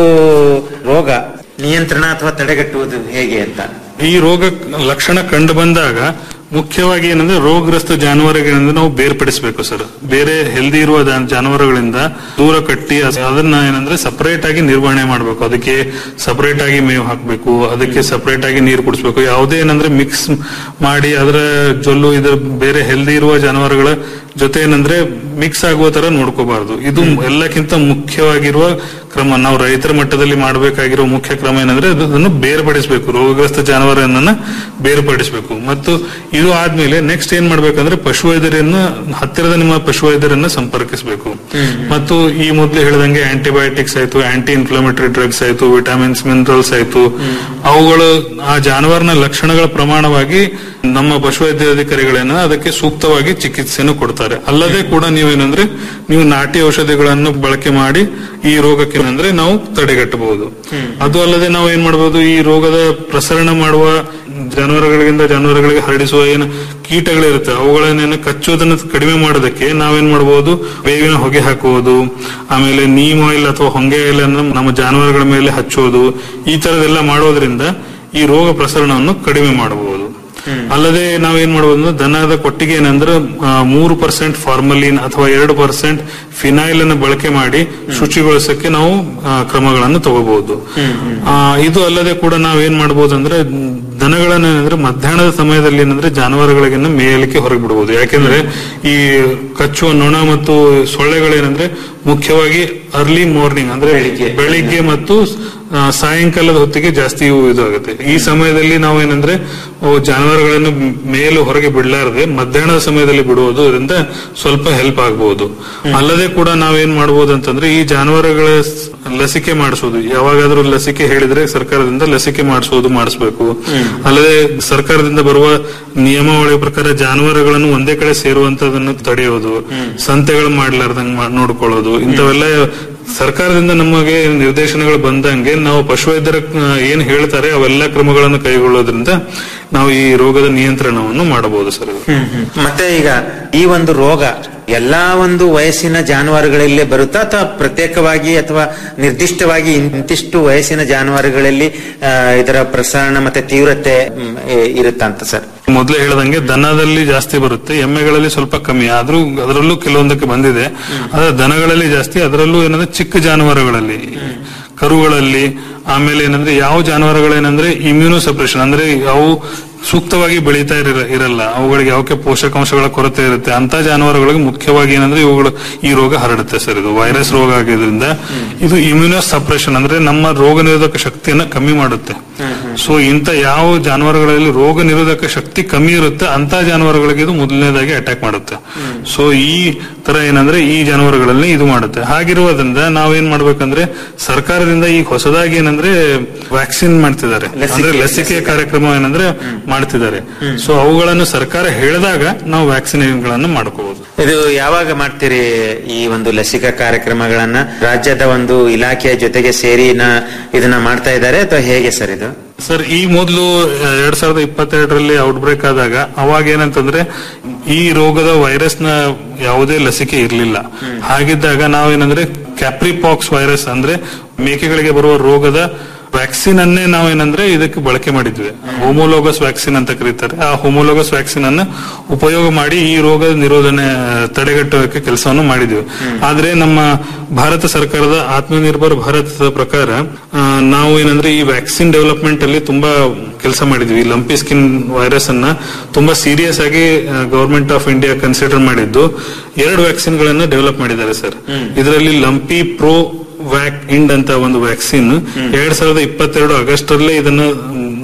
ರೋಗ ನಿಯಂತ್ರಣ ಅಥವಾ ತಡೆಗಟ್ಟುವುದು ಹೇಗೆ ಅಂತ ಈ ರೋಗ ಲಕ್ಷಣ ಕಂಡು ಬಂದಾಗ ಮುಖ್ಯವಾಗಿ ಏನಂದ್ರೆ ರೋಗಗ್ರಸ್ತ ಜಾನುವಾರುಗಳಿಂದ ನಾವು ಬೇರ್ಪಡಿಸಬೇಕು ಸರ್ ಬೇರೆ ಹೆಲ್ದಿ ಇರುವ ಜಾ- ಜಾನುವಾರುಗಳಿಂದ ದೂರ ಕಟ್ಟಿ ಅದ್- ಅದನ್ನ ಏನಂದ್ರೆ ಸಪರೇಟ್ ಆಗಿ ನಿರ್ವಹಣೆ ಮಾಡಬೇಕು ಅದಕ್ಕೆ ಸಪರೇಟ್ ಆಗಿ ಮೇವು ಹಾಕಬೇಕು ಅದಕ್ಕೆ ಸಪರೇಟ್ ಆಗಿ ನೀರು ಕುಡಿಸ್ಬೇಕು ಯಾವುದೇ ಏನಂದ್ರೆ ಮಿಕ್ಸ್ ಮಾಡಿ ಅದರ ಜೊಲ್ಲು ಇದರ ಬೇರೆ ಹೆಲ್ದಿ ಇರುವ ಜಾನುವಾರುಗಳ ಜೊತೆ ಏನಂದ್ರೆ ಮಿಕ್ಸ್ ಆಗುವ ತರ ನೋಡ್ಕೋಬಾರ್ದು ಇದು ಎಲ್ಲಕ್ಕಿಂತ ಮುಖ್ಯವಾಗಿರುವ ಕ್ರಮ ನಾವು ರೈತರ ಮಟ್ಟದಲ್ಲಿ ಮಾಡಬೇಕಾಗಿರೋ ಮುಖ್ಯ ಕ್ರಮ ಏನಂದ್ರೆ ಅದು- ಅದನ್ನು ಬೇರ್ಪಡಿಸಬೇಕು ರೋಗಗ್ರಸ್ತ ಜಾನುವಾರನ್ನ ಬೇರ್ಪಡಿಸಬೇಕು ಮತ್ತು ಇದು ಆದ್ಮೇಲೆ ನೆಕ್ಸ್ಟ್ ಏನ್ ಮಾಡ್ಬೇಕಂದ್ರೆ ಪಶುವೈದ್ಯರನ್ನ ಹತ್ತಿರದ ನಿಮ್ಮ ಪಶುವೈದ್ಯರನ್ನ ಸಂಪರ್ಕಿಸಬೇಕು ಮತ್ತು ಈ ಮೊದಲು ಹೇಳಿದಂಗೆ ಆಂಟಿಬಯೋಟಿಕ್ಸ್ ಆಯ್ತು ಆಂಟಿ ಇನ್ಫ್ಲಮೇಟರಿ ಡ್ರಗ್ಸ್ ಆಯ್ತು ವಿಟಮಿನ್ಸ್ ಮಿನರಲ್ಸ್ ಆಯ್ತು ಅವುಗಳು ಆ ಜಾನುವಾರಿನ ಲಕ್ಷಣಗಳ ಪ್ರಮಾಣವಾಗಿ ನಮ್ಮ ಪಶುವೈದ್ಯಾಧಿಕಾರಿಗಳೇನ ಅದಕ್ಕೆ ಸೂಕ್ತವಾಗಿ ಚಿಕಿತ್ಸೆಯನ್ನು ಕೊಡ್ತಾರೆ ಅಲ್ಲದೆ ಕೂಡ ನೀವೇನಂದ್ರೆ ನೀವು ನಾಟಿ ಔಷಧಿಗಳನ್ನು ಬಳಕೆ ಮಾಡಿ ಈ ರೋಗಕ್ಕೆ ಏನಂದ್ರೆ ನಾವು ತಡೆಗಟ್ಟಬಹುದು ಅದು ಅಲ್ಲದೆ ನಾವು ಏನ್ ಮಾಡಬಹುದು ಈ ರೋಗದ ಪ್ರಸರಣ ಮಾಡುವ ಜಾನುವಾರುಗಳಿಂದ ಜಾನುವಾರುಗಳಿಗೆ ಹರಡಿಸುವ ಏನು ಕೀಟಗಳಿರುತ್ತೆ ಅವುಗಳನ್ನೇನು ಕಚ್ಚುವುದನ್ನು ಕಡಿಮೆ ಮಾಡೋದಕ್ಕೆ ನಾವೇನ್ ಮಾಡಬಹುದು ಬೇವಿನ ಹೊಗೆ ಹಾಕುವುದು ಆಮೇಲೆ ನೀಮ್ ಆಯಿಲ್ ಅಥವಾ ಹೊಂಗೆ ಆಯಿಲ್ ಅನ್ನು ನಮ್ಮ ಜಾನುವಾರುಗಳ ಮೇಲೆ ಹಚ್ಚುವುದು ಈ ತರದೆಲ್ಲ ಮಾಡೋದ್ರಿಂದ ಈ ರೋಗ ಪ್ರಸರಣವನ್ನು ಕಡಿಮೆ ಮಾಡಬಹುದು ಅಲ್ಲದೆ ನಾವೇನ್ ಮಾಡಬಹುದು ಅಂದ್ರೆ ದನದ ಕೊಟ್ಟಿಗೆ ಏನಂದ್ರೆ ಆ, ಮೂರು ಪರ್ಸೆಂಟ್ ಫಾರ್ಮಲಿನ್ ಅಥವಾ ಎರಡು ಪರ್ಸೆಂಟ್ ಫಿನೈಲ್ ಅನ್ನು ಬಳಕೆ ಮಾಡಿ ಶುಚಿಗೊಳಿಸಕ್ಕೆ ನಾವು ಆ, ಕ್ರಮಗಳನ್ನು ತಗೋಬಹುದು ಆ, ಇದು ಅಲ್ಲದೆ ಕೂಡ ನಾವೇನ್ ಮಾಡಬಹುದು ಅಂದ್ರೆ ದನಗಳನ್ನ ಏನಂದ್ರೆ ಮಧ್ಯಾಹ್ನದ ಸಮಯದಲ್ಲಿ ಏನಂದ್ರೆ ಜಾನುವಾರುಗಳಿಗೆಲ್ಲ ಮೇಯಲಿಕ್ಕೆ ಹೊರಗೆ ಬಿಡಬಹುದು ಯಾಕೆಂದ್ರೆ ಈ ಕಚ್ಚುವ ನೊಣ ಮತ್ತು ಸೊಳ್ಳೆಗಳೇನಂದ್ರೆ ಮುಖ್ಯವಾಗಿ ಅರ್ಲಿ ಮಾರ್ನಿಂಗ್ ಅಂದ್ರೆ ಬೆಳಿಗ್ಗೆ ಮತ್ತು ಆ, ಸಾಯಂಕಾಲದ ಹೊತ್ತಿಗೆ ಜಾಸ್ತಿ ಇವು ಇದಾಗುತ್ತೆ ಈ ಸಮಯದಲ್ಲಿ ನಾವು ಏನಂದ್ರೆ ಅವು ಜಾನುವಾರುಗಳನ್ನು ಮೇಲು ಹೊರಗೆ ಬಿಡಲಾರದೆ ಮಧ್ಯಾಹ್ನದ ಸಮಯದಲ್ಲಿ ಬಿಡುವುದು ಅದರಿಂದ ಸ್ವಲ್ಪ ಹೆಲ್ಪ್ ಆಗಬಹುದು ಅಲ್ಲದೆ ಕೂಡ ನಾವೇನ್ ಮಾಡಬಹುದು ಅಂತಂದ್ರೆ ಈ ಜಾನುವಾರುಗಳ ಸ್- ಲಸಿಕೆ ಮಾಡಿಸೋದು ಯಾವಾಗಾದ್ರೂ ಲಸಿಕೆ ಹೇಳಿದ್ರೆ ಸರ್ಕಾರದಿಂದ ಲಸಿಕೆ ಮಾಡಿಸೋದು ಮಾಡಿಸ್ಬೇಕು ಅಲ್ಲದೆ ಸರ್ಕಾರದಿಂದ ಬರುವ ನಿಯಮಾವಳಿ ಪ್ರಕಾರ ಜಾನುವಾರುಗಳನ್ನು ಒಂದೇ ಕಡೆ ಸೇರುವಂತದನ್ನು ತಡೆಯೋದು ಸಂತೆಗಳು ಮಾಡ್ಲಾರ್ದಂಗ್ ಮಾಡ್- ನೋಡ್ಕೊಳ್ಳೋದು ಇಂಥವೆಲ್ಲ ಸರ್ಕಾರದಿಂದ ನಮಗೆ ನಿರ್ದೇಶನಗಳು ಬಂದಂಗೆ ನಾವು ಪಶುವೈದ್ಯರ ಆ, ಏನ್ ಹೇಳ್ತಾರೆ ಅವೆಲ್ಲ ಕ್ರಮಗಳನ್ನು ಕೈಗೊಳ್ಳೋದ್ರಿಂದ ನಾವು ಈ ರೋಗದ ನಿಯಂತ್ರಣವನ್ನು ಮಾಡಬಹುದು ಸರ್ ಇದು. ಮತ್ತೆ ಈಗ ಈ ಒಂದು ರೋಗ ಎಲ್ಲಾ ಒಂದು ವಯಸ್ಸಿನ ಜಾನುವಾರುಗಳಲ್ಲೇ ಬರುತ್ತಾ ಅಥವಾ ಪ್ರತ್ಯೇಕವಾಗಿ ಅಥವಾ ನಿರ್ದಿಷ್ಟವಾಗಿ ಇಂತಿಷ್ಟು ವಯಸ್ಸಿನ ಜಾನುವಾರುಗಳಲ್ಲಿ ಆ, ಇದರ ಪ್ರಸರಣ ಮತ್ತೆ ತೀವ್ರತೆ ಮ್, ಇ- ಇರುತ್ತಾ ಅಂತ ಸರ್ ಮೊದಲೇ ಹೇಳದಂಗೆ ದನದಲ್ಲಿ ಜಾಸ್ತಿ ಬರುತ್ತೆ ಎಮ್ಮೆಗಳಲ್ಲಿ ಸ್ವಲ್ಪ ಕಮ್ಮಿ ಆದ್ರೂ ಅದರಲ್ಲೂ ಕೆಲವೊಂದಕ್ಕೆ ಬಂದಿದೆ ಆದ್ರೆ ದನಗಳಲ್ಲಿ ಜಾಸ್ತಿ ಅದರಲ್ಲೂ ಏನಂದ್ರೆ ಚಿಕ್ಕ ಜಾನುವಾರುಗಳಲ್ಲಿ ಕರುಗಳಲ್ಲಿ ಆಮೇಲೆ ಏನಂದ್ರೆ ಯಾವ ಜಾನುವಾರುಗಳೇನಂದ್ರೆ ಇಮ್ಯೂನೋ ಸಪ್ರೆಷನ್ ಅಂದ್ರೆ ಅವು ಸೂಕ್ತವಾಗಿ ಬೆಳೀತಾ ಇರ ಇರಲ್ಲ ಅವುಗಳಿಗೆ ಯಾವಕ್ಕೆ ಪೋಷಕಾಂಶಗಳ ಕೊರತೆ ಇರುತ್ತೆ ಅಂತ ಜಾನುವಾರುಗಳಿಗೆ ಮುಖ್ಯವಾಗಿ ಏನಂದ್ರೆ ಇವುಗಳು ಈ ರೋಗ ಹರಡುತ್ತೆ ಸರ್ ಇದು ವೈರಸ್ ರೋಗ ಆಗಿದ್ರಿಂದ ಇದು ಇಮ್ಯೂನೋ ಸಪ್ರೆಷನ್ ಅಂದ್ರೆ ನಮ್ಮ ರೋಗ ನಿರೋಧಕ ಶಕ್ತಿಯನ್ನ ಕಮ್ಮಿ ಮಾಡುತ್ತೆ ಸೊ ಇಂಥ ಯಾವ ಜಾನುವಾರುಗಳಲ್ಲಿ ರೋಗ ನಿರೋಧಕ ಶಕ್ತಿ ಕಮ್ಮಿ ಇರುತ್ತೆ ಅಂತ ಜಾನುವಾರುಗಳಿಗೆ ಇದು ಮೊದಲನೇದಾಗಿ ಅಟ್ಯಾಕ್ ಮಾಡುತ್ತೆ ಸೊ ಈ ತರ ಏನಂದ್ರೆ ಈ ಜಾನುವಾರುಗಳಲ್ಲಿ ಇದು ಮಾಡುತ್ತೆ ಹಾಗಿರುವುದರಿಂದ ನಾವೇನ್ ಮಾಡ್ಬೇಕಂದ್ರೆ ಸರ್ಕಾರದಿಂದ ಈಗ ಹೊಸದಾಗಿ ಏನಂದ್ರೆ ವ್ಯಾಕ್ಸಿನ್ ಮಾಡ್ತಿದ್ದಾರೆ ಅಂದ್ರೆ ಲಸಿಕೆ ಕಾರ್ಯಕ್ರಮ ಏನಂದ್ರೆ ಮಾಡ್ತಿದ್ದಾರೆ ಸೊ ಅವುಗಳನ್ನು ಸರ್ಕಾರ ಹೇಳಿದಾಗ ನಾವು ವ್ಯಾಕ್ಸಿನೇಷನ್ ಗಳನ್ನು ಮಾಡ್ಕೋಬಹುದು ಇದು ಯಾವಾಗ ಮಾಡ್ತೀರಿ ಈ ಒಂದು ಲಸಿಕಾ ಕಾರ್ಯಕ್ರಮಗಳನ್ನ ರಾಜ್ಯದ ಒಂದು ಇಲಾಖೆಯ ಜೊತೆಗೆ ಸೇರಿ ನ- ಇದನ್ನ ಮಾಡ್ತಾ ಇದ್ದಾರೆ ಅಥವಾ ಹೇಗೆ ಸರ್ ಇದು ಸರ್ ಈ ಮೊದಲು ಎರಡ್ ಸಾವಿರದ ಇಪ್ಪತ್ತೆರಡರಲ್ಲಿ ಔಟ್ಬ್ರೇಕ್ ಆದಾಗ ಅವಾಗ ಏನಂತಂದ್ರೆ ಈ ರೋಗದ ವೈರಸ್ ನ ಯಾವುದೇ ಲಸಿಕೆ ಇರಲಿಲ್ಲ ಹಾಗಿದ್ದಾಗ ನಾವೇನಂದ್ರೆ ಕ್ಯಾಪ್ರಿಪಾಕ್ಸ್ ವೈರಸ್ ಅಂದ್ರೆ ಮೇಕೆಗಳಿಗೆ ಬರುವ ರೋಗದ ವ್ಯಾಕ್ಸಿನ್ ಅನ್ನೇ ನಾವೇನಂದ್ರೆ ಇದಕ್ಕೆ ಬಳಕೆ ಮಾಡಿದ್ವಿ ಹೋಮೋಲೋಗಸ್ ವ್ಯಾಕ್ಸಿನ್ ಅಂತ ಕರೀತಾರೆ ಆ ಹೋಮೋಲೋಗಸ್ ವ್ಯಾಕ್ಸಿನ್ ಅನ್ನ ಉಪಯೋಗ ಮಾಡಿ ಈ ರೋಗದ ನಿರೋಧನೆ ತಡೆಗಟ್ಟುವಕ್ಕೆ ಕೆಲಸವನ್ನು ಮಾಡಿದ್ವಿ ಆದ್ರೆ ನಮ್ಮ ಭಾರತ ಸರ್ಕಾರದ ಆತ್ಮನಿರ್ಭರ್ ಭಾರತದ ಪ್ರಕಾರ ಆ, ನಾವು ಏನಂದ್ರೆ ಈ ವ್ಯಾಕ್ಸಿನ್ ಡೆವಲಪ್ಮೆಂಟ್ ಅಲ್ಲಿ ತುಂಬಾ ಕೆಲಸ ಮಾಡಿದ್ವಿ ಲಂಪಿ ಸ್ಕಿನ್ ವೈರಸ್ ಅನ್ನ ತುಂಬಾ ಸೀರಿಯಸ್ ಆಗಿ ಗವರ್ಮೆಂಟ್ ಆಫ್ ಇಂಡಿಯಾ ಕನ್ಸಿಡರ್ ಮಾಡಿದ್ದು ಎರಡು ವ್ಯಾಕ್ಸಿನ್ ಗಳನ್ನ ಡೆವಲಪ್ ಮಾಡಿದ್ದಾರೆ ಸರ್ ಇದರಲ್ಲಿ ಲಂಪಿ ಪ್ರೋ ವ್ಯಾಕ್ ಇಂಡ್ ಅಂತ ಒಂದು ವ್ಯಾಕ್ಸಿನ್ ಎರಡ್ ಸಾವಿರದ ಇಪ್ಪತ್ತೆರಡು ಆಗಸ್ಟ್ ಅಲ್ಲೇ ಇದನ್ನ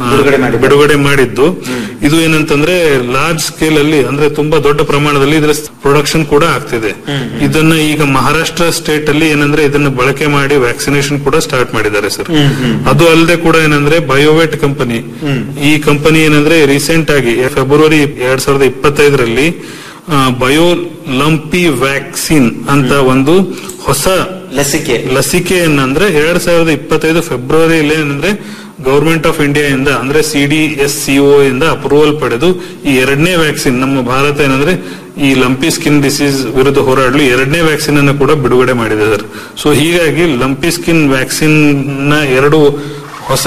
ಆ, ಬಿಡುಗಡೆ ಮಾಡಿದ್ದು. ಬಿಡುಗಡೆ ಮಾಡಿದ್ದು ಇದು ಏನಂತಂದ್ರೆ ಲಾರ್ಜ್ ಸ್ಕೇಲ್ ಅಲ್ಲಿ ಅಂದ್ರೆ ತುಂಬಾ ದೊಡ್ಡ ಪ್ರಮಾಣದಲ್ಲಿ ಇದರ ಪ್ರೊಡಕ್ಷನ್ ಕೂಡ ಆಗ್ತಿದೆ ಇದನ್ನ ಈಗ ಮಹಾರಾಷ್ಟ್ರ ಸ್ಟೇಟ್ ಅಲ್ಲಿ ಏನಂದ್ರೆ ಇದನ್ನ ಬಳಕೆ ಮಾಡಿ ವ್ಯಾಕ್ಸಿನೇಷನ್ ಕೂಡ ಸ್ಟಾರ್ಟ್ ಮಾಡಿದ್ದಾರೆ ಸರ್ ಅದು ಅಲ್ಲದೆ ಕೂಡ ಏನಂದ್ರೆ ಬಯೋವೆಟ್ ಕಂಪನಿ ಈ ಕಂಪನಿ ಏನಂದ್ರೆ ರೀಸೆಂಟ್ ಆಗಿ ಫೆಬ್ರವರಿ ಎರಡ್ ಸಾವಿರದ ಇಪ್ಪತ್ತೈದರಲ್ಲಿ ಬಯೋ ಲಂಪಿ ವ್ಯಾಕ್ಸಿನ್ ಅಂತ ಒಂದು ಹೊಸ ಲಸಿಕೆ ಲಸಿಕೆಯನ್ನಂದ್ರೆ ಎರಡ್ ಸಾವಿರದ ಇಪ್ಪತ್ತೈದು ಫೆಬ್ರವರಿಯಲ್ಲಿ ಏನಂದ್ರೆ ಗವರ್ಮೆಂಟ್ ಆಫ್ ಇಂಡಿಯಾ ಇಂದ ಅಂದ್ರೆ ಸಿ ಡಿ ಎಸ್ ಸಿಒ ಇಂದ ಅಪ್ರೂವಲ್ ಪಡೆದು ಈ ಎರಡನೇ ವ್ಯಾಕ್ಸಿನ್ ನಮ್ಮ ಭಾರತ ಏನಂದ್ರೆ ಈ ಲಂಪಿ ಸ್ಕಿನ್ ಡಿಸೀಸ್ ವಿರುದ್ಧ ಹೋರಾಡಲು ಎರಡನೇ ವ್ಯಾಕ್ಸಿನ್ ಅನ್ನು ಕೂಡ ಬಿಡುಗಡೆ ಮಾಡಿದೆ ಸರ್ ಸೊ ಹೀಗಾಗಿ ಲಂಪಿ ಸ್ಕಿನ್ ವ್ಯಾಕ್ಸಿನ್ ನ ಎರಡು ಹೊಸ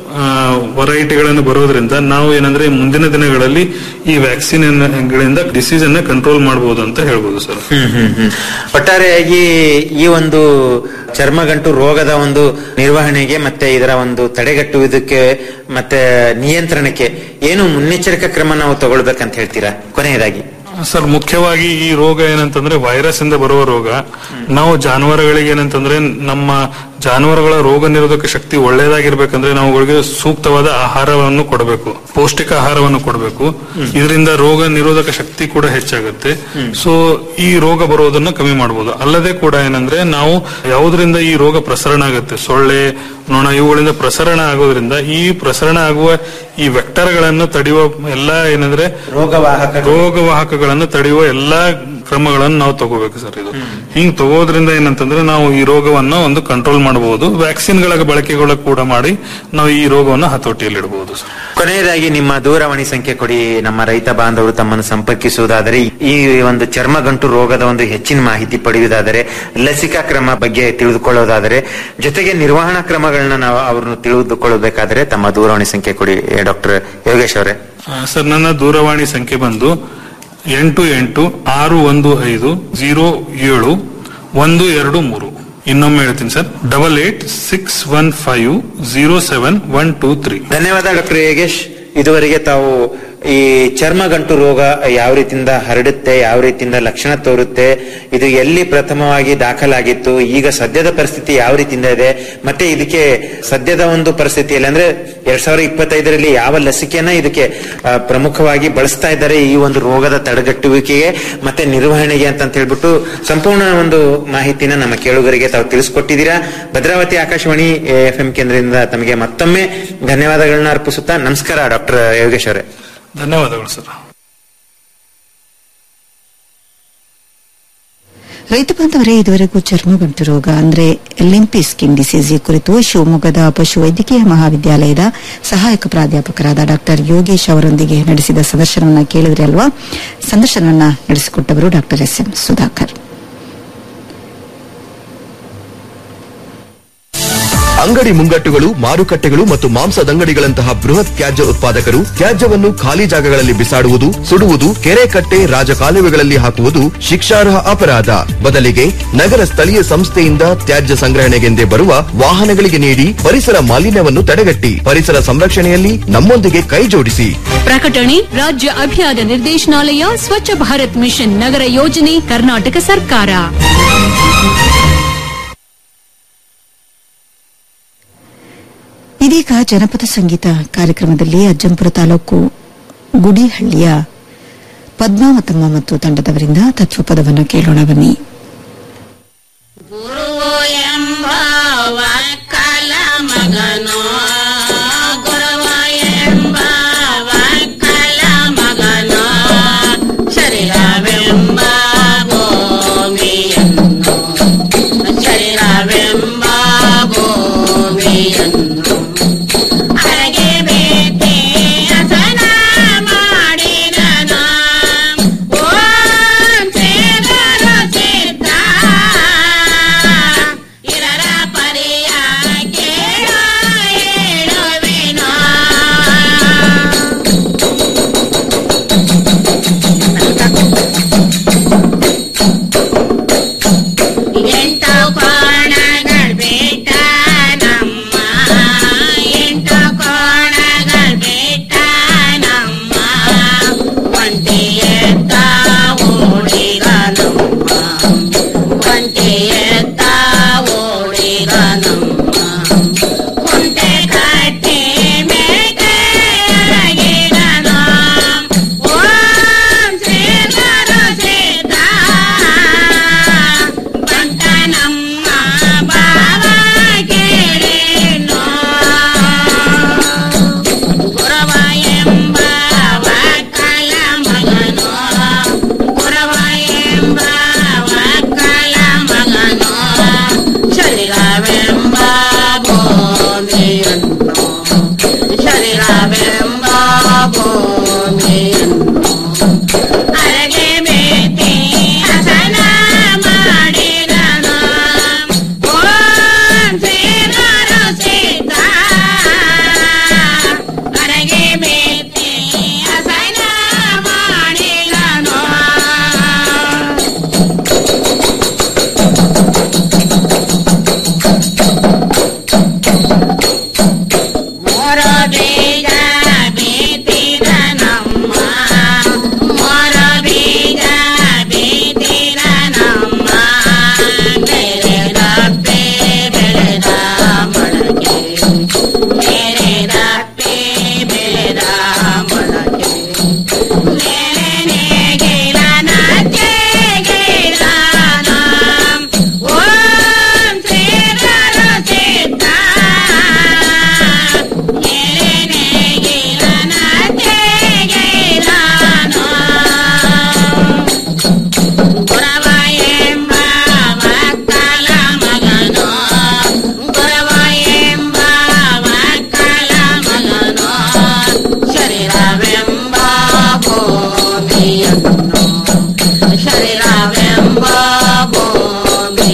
ವೆರೈಟಿಗಳನ್ನು ಬರೋದ್ರಿಂದ ನಾವು ಏನಂದ್ರೆ ಮುಂದಿನ ದಿನಗಳಲ್ಲಿ ಈ ವ್ಯಾಕ್ಸಿನ್ ಗಳಿಂದ ಡಿಸೀಸ್ ಅನ್ನ ಕಂಟ್ರೋಲ್ ಮಾಡಬಹುದು ಅಂತ ಹೇಳ್ಬೋದು ಸರ್ ಹ್ಮ್ ಹ್ಮ್ ಹ್ಮ್ ಒಟ್ಟಾರೆಯಾಗಿ ಈ ಒಂದು ಚರ್ಮಗಂಟು ರೋಗದ ಒಂದು ನಿರ್ವಹಣೆಗೆ ಮತ್ತೆ ಇದರ ಒಂದು ತಡೆಗಟ್ಟುವುದಕ್ಕೆ ಮತ್ತೆ ನಿಯಂತ್ರಣಕ್ಕೆ ಏನು ಮುನ್ನೆಚ್ಚರಿಕಾ ಕ್ರಮ ನಾವು ತಗೊಳ್ಬೇಕಂತ ಹೇಳ್ತೀರಾ ಕೊನೆಯದಾಗಿ ಸರ್ ಮುಖ್ಯವಾಗಿ ಈ ರೋಗ ಏನಂತಂದ್ರೆ ವೈರಸ್ ಇಂದ ಬರುವ ರೋಗ ನಾವು ಜಾನುವಾರುಗಳಿಗೆ ಏನಂತಂದ್ರೆ ನಮ್ಮ ಜಾನುವಾರುಗಳ ರೋಗ ನಿರೋಧಕ ಶಕ್ತಿ ಒಳ್ಳೆಯದಾಗಿರ್ಬೇಕಂದ್ರೆ ನಾವು ಅವುಗಳಿಗೆ ಸೂಕ್ತವಾದ ಆಹಾರವನ್ನು ಕೊಡಬೇಕು ಪೌಷ್ಟಿಕ ಆಹಾರವನ್ನು ಕೊಡಬೇಕು ಇದರಿಂದ ರೋಗ ನಿರೋಧಕ ಶಕ್ತಿ ಕೂಡ ಹೆಚ್ಚಾಗುತ್ತೆ ಸೊ ಈ ರೋಗ ಬರೋದನ್ನ ಕಮ್ಮಿ ಮಾಡಬಹುದು ಅಲ್ಲದೆ ಕೂಡ ಏನಂದ್ರೆ ನಾವು ಯಾವುದರಿಂದ ಈ ರೋಗ ಪ್ರಸರಣ ಆಗುತ್ತೆ ಸೊಳ್ಳೆ ನೊಣ ಇವುಗಳಿಂದ ಪ್ರಸರಣ ಆಗೋದ್ರಿಂದ ಈ ಪ್ರಸರಣ ಆಗುವ ಈ ವೆಕ್ಟರ್ಗಳನ್ನು ತಡೆಯುವ ಎಲ್ಲಾ ಏನಂದ್ರೆ ರೋಗವಾಹಕ ರೋಗವಾಹಕಗಳನ್ನು ತಡೆಯುವ ಎಲ್ಲಾ ಕ್ರಮಗಳನ್ನು ನಾವು ತಗೋಬೇಕು ಸರ್ ಇದು ಹಿಂಗ್ ತಗೋದ್ರಿಂದ ಏನಂತಂದ್ರೆ ನಾವು ಈ ರೋಗವನ್ನು ಒಂದು ಕಂಟ್ರೋಲ್ ಮಾಡಬಹುದು ವ್ಯಾಕ್ಸಿನ್ಗಳ ಬಳಕೆಗಳ ಕೂಡ ಮಾಡಿ ನಾವು ಈ ರೋಗವನ್ನು ಹತೋಟಿಯಲ್ಲಿಡಬಹುದು ಸರ್ ಕೊನೆಯದಾಗಿ ನಿಮ್ಮ ದೂರವಾಣಿ ಸಂಖ್ಯೆ ಕೊಡಿ ನಮ್ಮ ರೈತ ಬಾಂಧವರು ತಮ್ಮನ್ನು ಸಂಪರ್ಕಿಸುವುದಾದರೆ ಈ ಒಂದು ಚರ್ಮಗಂಟು ರೋಗದ ಒಂದು ಹೆಚ್ಚಿನ ಮಾಹಿತಿ ಪಡೆಯುವುದಾದರೆ ಲಸಿಕಾ ಕ್ರಮ ಬಗ್ಗೆ ತಿಳಿದುಕೊಳ್ಳೋದಾದರೆ ಜೊತೆಗೆ ನಿರ್ವಹಣಾ ಕ್ರಮಗಳನ್ನ ನಾವು ಅವ್ರನ್ನು ತಿಳಿದುಕೊಳ್ಳಬೇಕಾದರೆ ತಮ್ಮ ದೂರವಾಣಿ ಸಂಖ್ಯೆ ಕೊಡಿ ಡಾಕ್ಟರ್ ಯೋಗೇಶ್ ಅವರೇ ಆ, ಸರ್ ನನ್ನ ದೂರವಾಣಿ ಸಂಖ್ಯೆ ಬಂದು ಎಂಟು ಎಂಟು ಆರು ಒಂದು ಐದು ಜೀರೋ ಏಳು ಒಂದು ಎರಡು ಮೂರು ಇನ್ನೊಮ್ಮೆ ಹೇಳ್ತೀನಿ sir double eight six one five zero seven one two three ಧನ್ಯವಾದ ಡಾಕ್ಟರ್ ಯೋಗೇಶ್ ಇದುವರೆಗೆ ತಾವು ಈ ಚರ್ಮಗಂಟು ರೋಗ ಯಾವ ರೀತಿಯಿಂದ ಹರಡುತ್ತೆ ಯಾವ ರೀತಿಯಿಂದ ಲಕ್ಷಣ ತೋರುತ್ತೆ ಇದು ಎಲ್ಲಿ ಪ್ರಥಮವಾಗಿ ದಾಖಲಾಗಿತ್ತು ಈಗ ಸದ್ಯದ ಪರಿಸ್ಥಿತಿ ಯಾವ ರೀತಿಯಿಂದ ಇದೆ ಮತ್ತೆ ಇದಕ್ಕೆ ಸದ್ಯದ ಒಂದು ಪರಿಸ್ಥಿತಿಯಲ್ಲಿ ಅಂದ್ರೆ ಎರಡ್ ಸಾವಿರದ ಇಪ್ಪತ್ತೈದರಲ್ಲಿ ಯಾವ ಲಸಿಕೆಯನ್ನ ಇದಕ್ಕೆ ಆ, ಪ್ರಮುಖವಾಗಿ ಬಳಸ್ತಾ ಇದ್ದಾರೆ ಈ ಒಂದು ರೋಗದ ತಡೆಗಟ್ಟುವಿಕೆಗೆ ಮತ್ತೆ ನಿರ್ವಹಣೆಗೆ ಅಂತ ಅಂತ ಹೇಳ್ಬಿಟ್ಟು ಸಂಪೂರ್ಣ ಒಂದು ಮಾಹಿತಿನ ನಮ್ಮ ಕೇಳುಗರಿಗೆ ತಾವು ತಿಳಿಸ್ಕೊಟ್ಟಿದ್ದೀರಾ ಭದ್ರಾವತಿ ಆಕಾಶವಾಣಿ ಎಫ್ ಎಂ ಕೇಂದ್ರದಿಂದ ತಮಗೆ ಮತ್ತೊಮ್ಮೆ ಧನ್ಯವಾದಗಳನ್ನ ಅರ್ಪಿಸುತ್ತಾ ನಮಸ್ಕಾರ ಡಾಕ್ಟರ್ ಯೋಗೇಶ್ ಅವರೇ ಧನ್ಯವಾದಗಳು ಸರ್ ರೈತ ಬಾಂಧವರೇ ಇದುವರೆಗೂ ಚರ್ಮಗಂಟು ರೋಗ ಅಂದ್ರೆ ಲಿಂಪಿ ಸ್ಕಿನ್ ಡಿಸೀಸ್ ಈ ಕುರಿತು ಶಿವಮೊಗ್ಗದ ಪಶುವೈದ್ಯಕೀಯ ಮಹಾವಿದ್ಯಾಲಯದ ಸಹಾಯಕ ಪ್ರಾಧ್ಯಾಪಕರಾದ ಡಾಕ್ಟರ್ ಯೋಗೇಶ್ ಅವರೊಂದಿಗೆ ನಡೆಸಿದ ಸಂದರ್ಶನವನ್ನ ಕೇಳಿದ್ರಿ ಅಲ್ವಾ ಸಂದರ್ಶನವನ್ನ ನಡೆಸಿಕೊಟ್ಟವರು ಡಾಕ್ಟರ್ ಎಸ್ ಎಂ ಸುಧಾಕರ್ ಅಂಗಡಿ ಮುಂಗಟ್ಟುಗಳು ಮಾರುಕಟ್ಟೆಗಳು ಮತ್ತು ಮಾಂಸದ ಅಂಗಡಿಗಳಂತಹ ಬೃಹತ್ ತ್ಯಾಜ್ಯ ಉತ್ಪಾದಕರು ತ್ಯಾಜ್ಯವನ್ನು ಖಾಲಿ ಜಾಗಗಳಲ್ಲಿ ಬಿಸಾಡುವುದು ಸುಡುವುದು ಕೆರೆ ಕಟ್ಟೆ ರಾಜಕಾಲುವೆಗಳಲ್ಲಿ ಹಾಕುವುದು ಶಿಕ್ಷಾರ್ಹ ಅಪರಾಧ ಬದಲಿಗೆ ನಗರ ಸ್ಥಳೀಯ ಸಂಸ್ಥೆಯಿಂದ ತ್ಯಾಜ್ಯ ಸಂಗ್ರಹಣೆಗೆಂದೇ ಬರುವ ವಾಹನಗಳಿಗೆ ನೀಡಿ ಪರಿಸರ ಮಾಲಿನ್ಯವನ್ನು ತಡೆಗಟ್ಟಿ ಪರಿಸರ ಸಂರಕ್ಷಣೆಯಲ್ಲಿ ನಮ್ಮೊಂದಿಗೆ ಕೈ ಜೋಡಿಸಿ ಪ್ರಕಟಣೆ ರಾಜ್ಯ ಅಭಿಯಾನ ನಿರ್ದೇಶನಾಲಯ ಸ್ವಚ್ಛ ಭಾರತ್ ಮಿಷನ್ ನಗರ ಯೋಜನೆ ಕರ್ನಾಟಕ ಸರ್ಕಾರ ಇದೀಗ ಜನಪದ ಸಂಗೀತ ಕಾರ್ಯಕ್ರಮದಲ್ಲಿ ಅಜ್ಜಂಪುರ ತಾಲೂಕು ಗುಡಿಹಳ್ಳಿಯ ಪದ್ಮಾವತಮ್ಮ ಮತ್ತು ತಂಡದವರಿಂದ ತತ್ವಪದವನ್ನು ಕೇಳೋಣ ಬನ್ನಿ ಮಗನೋ ಗುರುವ ಎಂಬ ವಕ್ಕಲ ಮಗನೋ ಶರೀರವೆಂಬ ಭೂಮಿಯನ್ನು ಶರೀರವೆಂಬ ಭೂಮಿಯನ್ನು ಅರಗೆ ಬೇತೆ ಹಸನ ಮಾಡಿದನು ಓಂ ಸೇದರು ಸಿದ್ಧ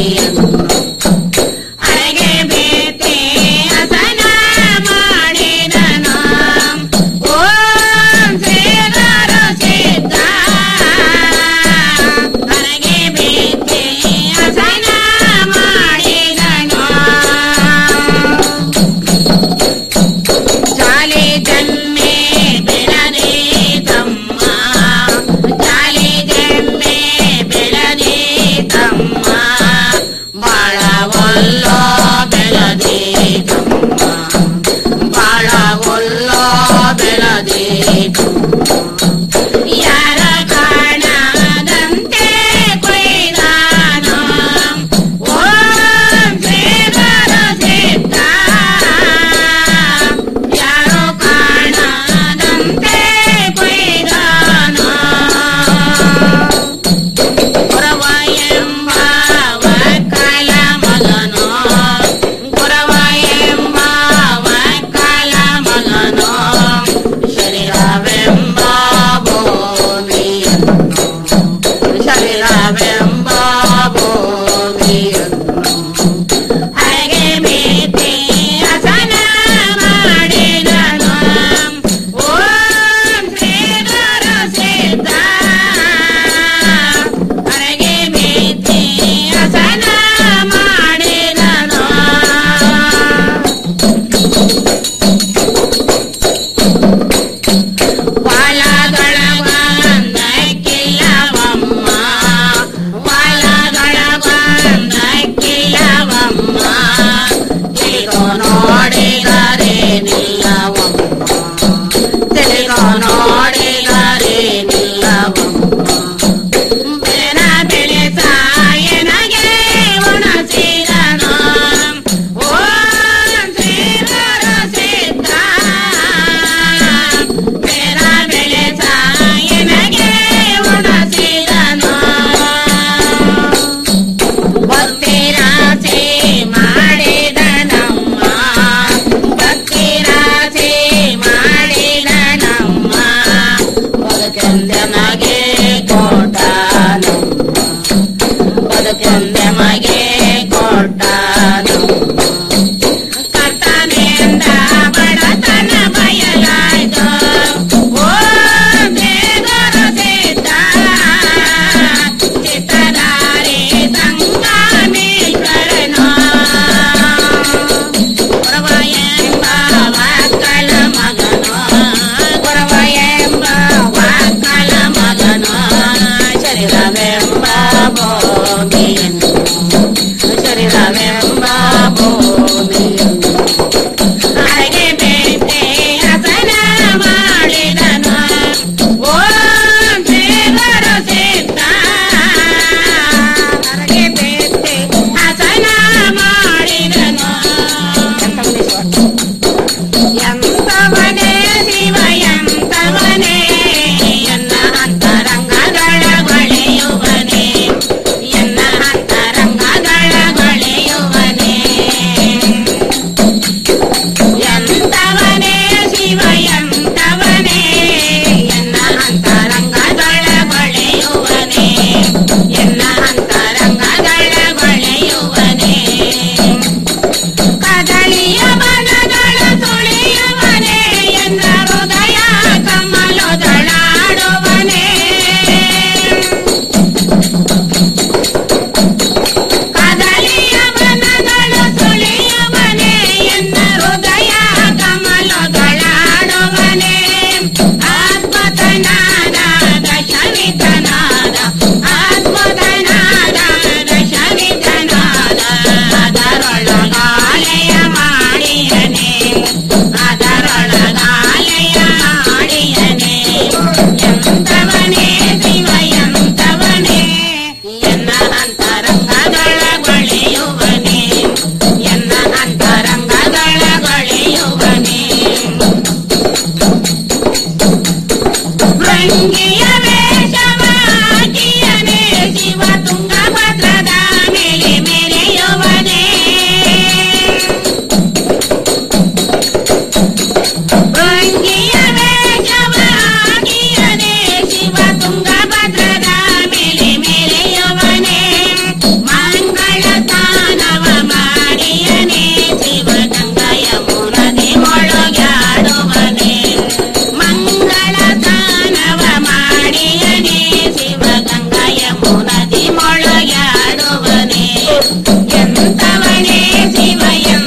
ಅರಗೆ ಬೇತೆ ಹಸನ ಮಾಡಿದನು ಓಂ ಶ್ರೀಧರ ಸಿದ್ಧ ಅರಗೆ ಬೇತೆ ಹಸನ ಮಾಡಿದನು ಜಾಲಿ ಜನ್ಮೆ ಬೆಳದೆ ತಮ್ಮ ಜಾಲಿ ಜನ್ಮೆ ಬೆಳದೆ ತಮ್ಮ ಬಾಳವಲ್ಲೋ ಬೆಳದೆ ತಮ್ಮ ಬಾಳವಲ್ಲೋ ಬೆಳದೆ ಯಾರ ಕಾಣದಂತೆ ಕೊಯ್ದಾನು ಓಂ ಶ್ರೀಧರ ಸಿದ್ಧ ಯಾರೋ ಕಾಣದಂತೆ ಕೊಯ್ದಾನು ಗುರವ ಎಂಬ ವಕ್ಕಲ ಮಗನು ಗುರವ ಎಂಬ ವಕ್ಕಲ ಮಗನು ಶರೀರವೆಂಬ ಭೂಮಿಯನ್ನು ಶರೀರವೆಂಬ ಭೂಮಿಯನ್ನು ಹಾಗೆ ಮೇತೆ ಹಸನ ಮಾಡಿದನು ಓಂ ಶ್ರೀಧರ ಸಿದ್ಧ ಹೊರಗೆ ಮೇತೆ ಹಸನ ಮಾಡಿದನು ವಾಲದೊಳಗೊಂದಕ್ಕಿಲ್ಲವಮ್ಮ ವಾಲದೊಳಗೊಂದಕ್ಕಿಲ್ಲವಮ್ಮ ತಿಳಿದು ನೋಡಿದರೆ ನಿಲ್ಲವಮ್ಮ ತಿಳಿದು ನೋಡಿದರೆ ನಿಲ್ಲವಮ್ಮ ಬೆನ ಬೆಳೆ ಸಾಯನಗೆ ಉಣಸಿದನು ಓಂ ಶ್ರೀಧರ ಸಿದ್ಧ ಬೆನ ಬೆಳೆ ಸಾಯನಗೆ ಉಣಸಿದನು ಭಕ್ತಿರಾಸೆ ಮಾಡಿದನಮ್ಮ ಭಕ್ತಿರಾಸೆ ಮಾಡಿದನಮ್ಮ ಬದುಕೆಂದೆಮಗೆ ಕೊಟ್ಟಾನು ಬದುಕೆಂದೆಮಗೆ ಕೊಟ್ಟಾನು ಕರ್ತನೆಂದ ಬಡತನ ಬಯಲಾಯ್ತು ಓಂ ದೇವರ ಸಿದ್ಧ ಚಿತ್ತದಾರಿ ಸಂಗಮೇಶ್ವರನು ಗುರವ ಎಂಬ ವಾಕ್ಕಲ ಮಗನು ಗುರವ ಎಂಬ ವಾಕ್ಕಲ ಮಗನು ಶರೀರವೆಂಬ ಭೋಗಿಯನ್ನು ಶರೀರವೆಂಬ ಎಂತವನೇ ಶಿವ